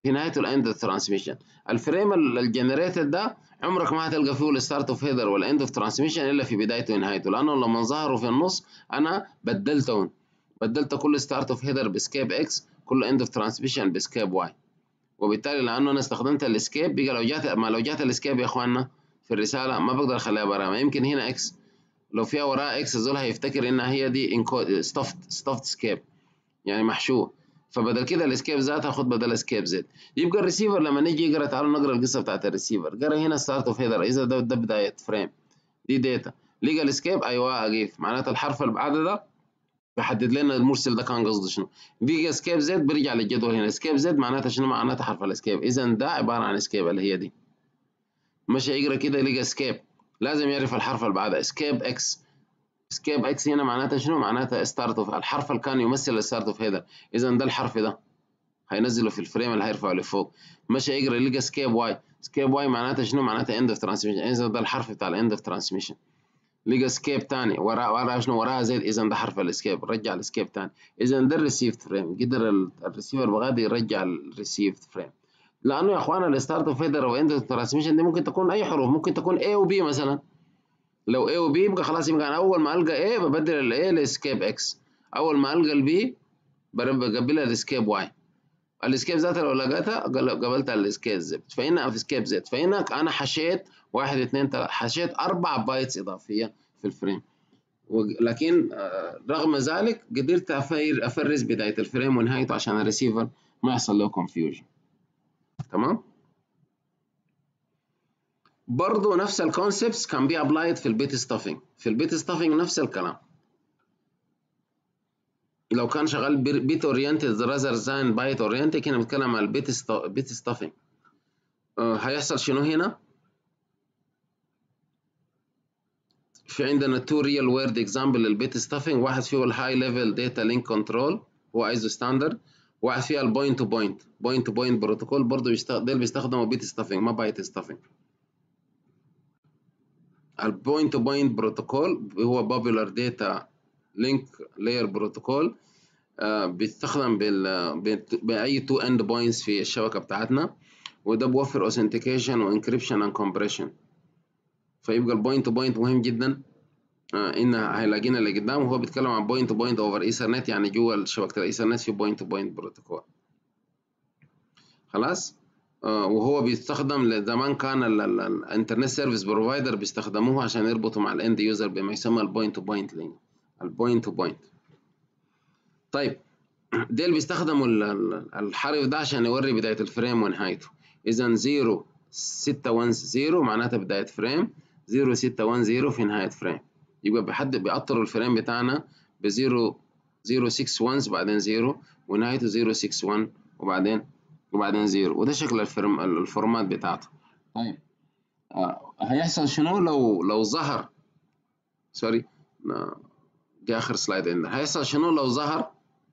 في نهايته الاند اوف ترانسميشن الفريم الجنريتد ده عمرك ما هتلقى فيه الستارت اوف هيدر والاند اوف ترانسميشن الا في بدايته ونهايته لانه لما ظهروا في النص انا بدلتهم بدلت كل ستارت اوف هيدر بسكيب اكس كل اند اوف ترانسميشن بسكيب واي وبالتالي لانه انا استخدمت الاسكيب بقى لو جات ما لو جات الاسكيب يا اخواننا في الرساله ما بقدر اخليها برا ما يمكن هنا اكس لو فيها وراها اكس الزول هيفتكر انها هي دي انكود ستافت ستافت سكيب يعني محشو فبدل كده الاسكيب ذات هاخد بدل اسكيب زد يبقى الريسيفر لما نيجي يقرا تعالوا نقرا القصه بتاعت الريسيفر قرا هنا ستارت اوف هيدر اذا ده, ده بدايه فريم دي داتا لقى الاسكيب ايوه اجيف معناته الحرف اللي بعد ده بحدد لنا المرسل ده كان قصده شنو بيجي اسكيب زد بيرجع للجدول هنا اسكيب زد معناتها شنو معناتها حرف الاسكيب اذا ده عباره عن اسكيب اللي هي دي مشى يقرا كده يلقى اسكيب لازم يعرف الحرف اللي بعدها اسكيب اكس اسكيب اكس هنا معناتها شنو معناتها ستارت اوف الحرف اللي كان يمثل الستارت اوف هيدر اذا ده الحرف ده هينزله في الفريم اللي هيرفعه لفوق مشى يقرا يلقى سكيب واي سكيب واي معناتها شنو معناتها اند اوف ترانسميشن اذا ده الحرف بتاع الاند اوف ترانسميشن لقى سكيب تاني ورا ورا شنو وراها زد اذا ده حرف الاسكيب رجع الاسكيب تاني اذا ده الريسيفد فريم قدر الريسيفر بغادي يرجع الريسيفد فريم لانه يا اخوانا الستارت اوف هيدر واند اوف ترانسميشن دي ممكن تكون اي حروف ممكن تكون A و B مثلا لو A و B يبقى خلاص يبقى أنا أول ما ألقى A ببدل ال A لإسكيب X أول ما ألقى ال B بقبلها لإسكيب Y الإسكيب ذاتها لو لقيتها قبلتها الإسكيب Z فهنا في إسكيب Z فهنا أنا حشيت واحد اثنين ثلاثة حشيت أربع بايتس إضافية في الفريم لكن رغم ذلك قدرت أفرز بداية الفريم ونهايته عشان الريسيفر ما يحصل له confusion تمام برضه نفس الكونسبتس كان بي ابلايد في البيت ستافينج في البيت ستافينج نفس الكلام لو كان شغال بيت اورينتد رازر زان بايت اورينتد هنا بنتكلم على البيت ستا... بيت ستافينج آه هيحصل شنو هنا في عندنا تو ريال وورد اكزامبل للبيت ستافينج واحد فيه الهاي ليفل داتا لينك كنترول هو ايزو ستاندرد واحد فيها البوينت تو بوينت بوينت تو بوينت بروتوكول برضه بيستخدم دول بيستخدموا بيت ستافينج ما بايت ستافينج البوينت تو بوينت بروتوكول هو بابولار داتا لينك لاير بروتوكول بيستخدم بال باي تو اند بوينتس في الشبكه بتاعتنا وده بيوفر اوثنتيكيشن وانكريبشن اند كومبريشن فيبقى البوينت تو بوينت مهم جدا آه ان هيلاقينا اللي قدام وهو بيتكلم عن بوينت تو بوينت اوفر ايثرنت يعني جوه شبكه الايثرنت في بوينت تو بوينت بروتوكول خلاص آه وهو بيستخدم زمان كان الانترنت سيرفيس بروفايدر بيستخدموه عشان يربطوا مع الاند يوزر بما يسمى البوينت تو بوينت لينك البوينت تو بوينت طيب ديل بيستخدموا الحرف ده عشان يوري بداية الفريم ونهايته إذا 0 6 1 0 معناتها بداية فريم 0 6 1 0 في نهاية فريم يبقى بحد بيقطروا الفريم بتاعنا ب 0 0 6 1 بعدين 0 ونهايته 0 6 1 وبعدين وبعدين 0 وده شكل الفرم الفورمات بتاعته طيب آه هيحصل شنو لو لو ظهر سوري آه دي اخر سلايد عندنا هيحصل شنو لو ظهر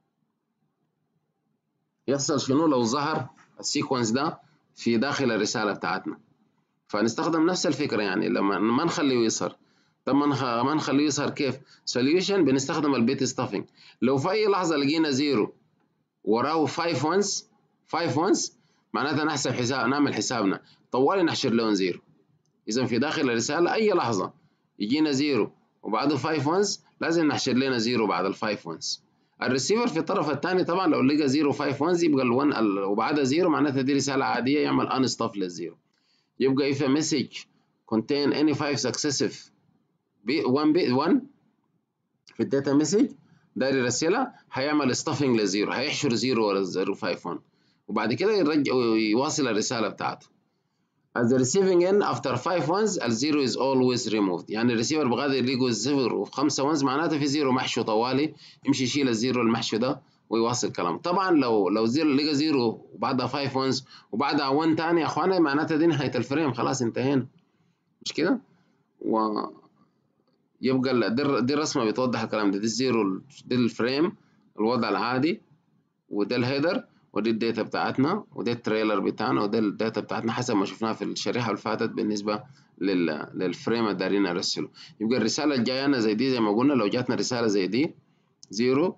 يحصل شنو لو ظهر السيكونس ده في داخل الرساله بتاعتنا فنستخدم نفس الفكره يعني لما ما نخليه يظهر طب ما نخليه يظهر كيف سوليوشن بنستخدم البيت ستافينج لو في اي لحظه لقينا زيرو وراه 5 وانس 5 وانس معناتها نحسب حساب نعمل حسابنا طوالي نحشر لون زيرو اذا في داخل الرساله اي لحظه يجينا زيرو وبعده 5 وانس لازم نحشر لنا زيرو بعد ال 5 وانس الريسيفر في الطرف الثاني طبعا لو لقى 0 5 1 يبقى ال1 وبعدها 0 معناتها دي رساله عاديه يعمل انستاف للزيرو يبقى if a message contain any 5 successive 1 bit 1 في الداتا مسج داير يرسلها هيعمل ستافنج للزيرو هيحشر زيرو ورا 0 5 1 وبعد كده يرجع يواصل الرساله بتاعته At the receiving end after 5 ones الزيرو is always removed يعني الريسيفر بغادر يلقوا الزيرو في 5 ones معناته في زيرو محشو طوالي يمشي يشيل الزيرو المحشو ده ويواصل كلامه طبعا لو لو زيرو لقى زيرو وبعدها 5 ones وبعدها 1 تاني يا اخوانا معناتها دي نهايه الفريم خلاص انتهينا مش كده؟ و يبقى دي, دي الرسمه بتوضح الكلام ده دي الزيرو دي الفريم الوضع العادي وده الهيدر ودي الداتا بتاعتنا وده التريلر بتاعنا وده الداتا بتاعتنا حسب ما شفناها في الشريحه اللي فاتت بالنسبه لل... للفريم اللي دارين نرسله يبقى الرساله الجايه زي دي زي ما قلنا لو جاتنا رساله زي دي زيرو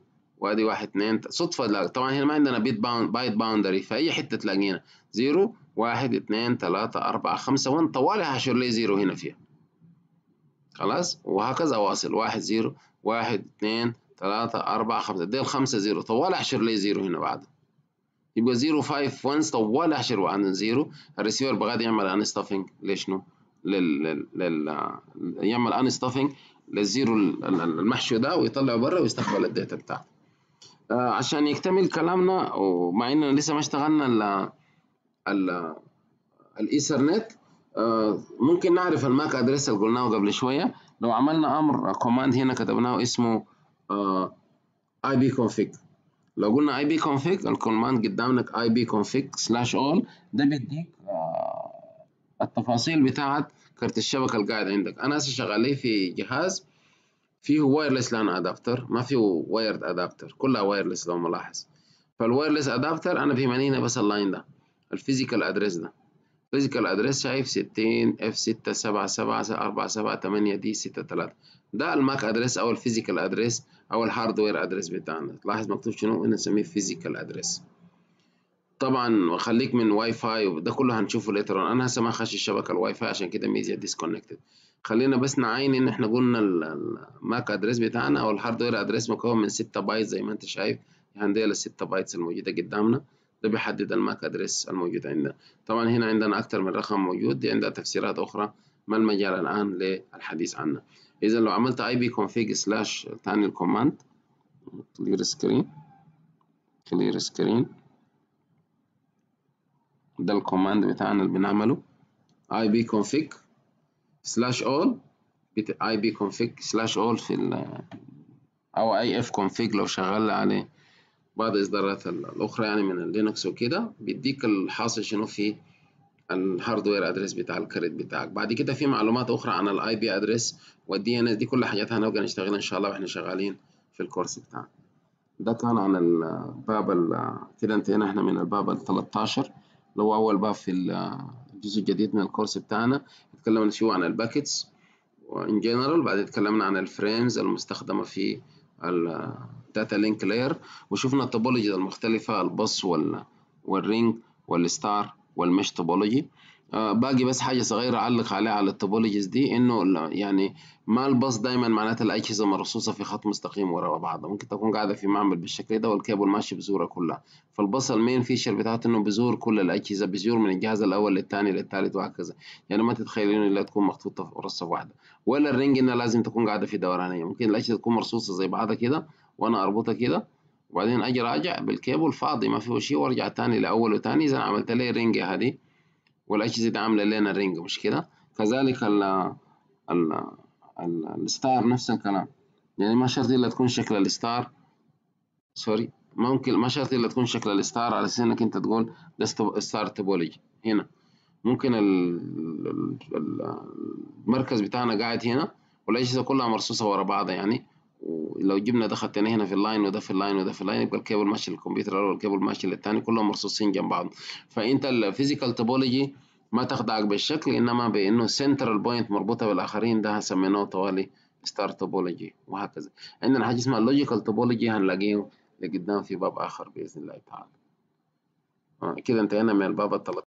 وادي واحد اتنين صدفة لا طبعا هنا ما عندنا بيت باوند بايت باوندري في أي حتة تلاقينا زيرو واحد اتنين تلاتة أربعة خمسة وأنا طوالي هحشر لي زيرو هنا فيها خلاص وهكذا واصل واحد زيرو واحد اتنين تلاتة أربعة خمسة دي الخمسة زيرو طوال أحشر لي زيرو هنا بعد يبقى زيرو فايف وانس طوال أحشر عن زيرو الريسيفر بغادي يعمل ان ستافنج لشنو؟ لل لل لل يعمل ان ستافنج للزيرو المحشو ده ويطلعه بره ويستقبل الداتا بتاعته آه عشان يكتمل كلامنا ومع اننا لسه ما اشتغلنا ال ال الايثرنت آه ممكن نعرف الماك ادريس اللي قلناه قبل شويه لو عملنا امر كوماند هنا كتبناه اسمه اي بي config لو قلنا اي بي config الكوماند قدامك اي بي config سلاش اول ده بيديك آه التفاصيل بتاعت كارت الشبكه اللي قاعد عندك انا هسه شغال في جهاز فيه وايرلس لان ادابتر ما فيه وايرد ادابتر كلها وايرلس لو ملاحظ فالوايرلس ادابتر انا بيهمني بس اللاين ده الفيزيكال ادريس ده فيزيكال ادريس شايف 60 اف 6 7 7 4 7 8 دي 6 3 ده الماك ادريس او الفيزيكال ادريس او الهاردوير ادريس بتاعنا تلاحظ مكتوب شنو نسميه فيزيكال ادريس طبعا خليك من واي فاي وده كله هنشوفه ليتر انا هسه ما خش الشبكه الواي فاي عشان كده ميديا ديسكونكتد خلينا بس نعاين ان احنا قلنا الماك ادريس بتاعنا او الهاردوير ادريس مكون من 6 بايت زي ما انت شايف هنديل ال 6 بايتس الموجوده قدامنا ده بيحدد الماك ادريس الموجود عندنا طبعا هنا عندنا اكثر من رقم موجود دي عندها تفسيرات اخرى ما المجال الان للحديث عنها اذا لو عملت اي بي config سلاش تاني الكوماند كلير سكرين كلير سكرين ده الكوماند بتاعنا اللي بنعمله اي بي config سلاش اول اي بي config سلاش اول في ال او اي اف config لو شغال عليه بعض الاصدارات الاخرى يعني من اللينكس وكده بيديك الحاصل شنو في الهاردوير ادريس بتاع الكارت بتاعك بعد كده في معلومات اخرى عن الاي بي ادريس والدي ان اس دي كل حاجات هنبقى نشتغل ان شاء الله واحنا شغالين في الكورس بتاعنا ده كان عن الباب كده انتهينا احنا من الباب ال 13 اللي هو اول باب في الجزء الجديد من الكورس بتاعنا اتكلمنا شويه عن الباكيتس وان جنرال بعدين اتكلمنا عن الفريمز المستخدمه في الداتا لينك لاير وشفنا التوبولوجي المختلفه البص وال والرينج والستار والمش توبولوجي آه باقي بس حاجه صغيره اعلق عليها على التوبولوجيز دي انه يعني ما الباص دايما معناتها الاجهزه مرصوصه في خط مستقيم ورا بعضها ممكن تكون قاعده في معمل بالشكل ده والكيبل ماشي بزورها كلها فالباص المين فيشر بتاعته انه بزور كل الاجهزه بزور من الجهاز الاول للثاني للثالث وهكذا يعني ما تتخيلون الا تكون مخطوطه في رصه واحده ولا الرينج انها لازم تكون قاعده في دورانيه ممكن الاجهزه تكون مرصوصه زي بعضها كده وانا اربطها كده وبعدين اجي راجع بالكيبل فاضي ما فيه شيء وارجع تاني لاول وتاني اذا عملت لي رينج هذه والاجهزه دي عامله لنا رينج مش كده كذلك ال ال الستار نفس الكلام يعني ما شرط الا تكون شكل الستار سوري ممكن ما شرط الا تكون شكل الستار على اساس انك انت تقول ده ستار توبولوجي هنا ممكن المركز بتاعنا قاعد هنا والاجهزه كلها مرصوصه ورا بعضها يعني ولو جبنا ده خدتنا هنا في اللاين وده في اللاين وده في اللاين يبقى الكيبل ماشي للكمبيوتر الاول والكيبل ماشي للثاني كلهم مرصوصين جنب بعض فانت الفيزيكال توبولوجي ما تخدعك بالشكل انما بانه سنترال بوينت مربوطه بالاخرين ده سميناه طوالي ستار توبولوجي وهكذا عندنا حاجه اسمها لوجيكال توبولوجي هنلاقيه لقدام في باب اخر باذن الله تعالى كده انتهينا من الباب الثلاثة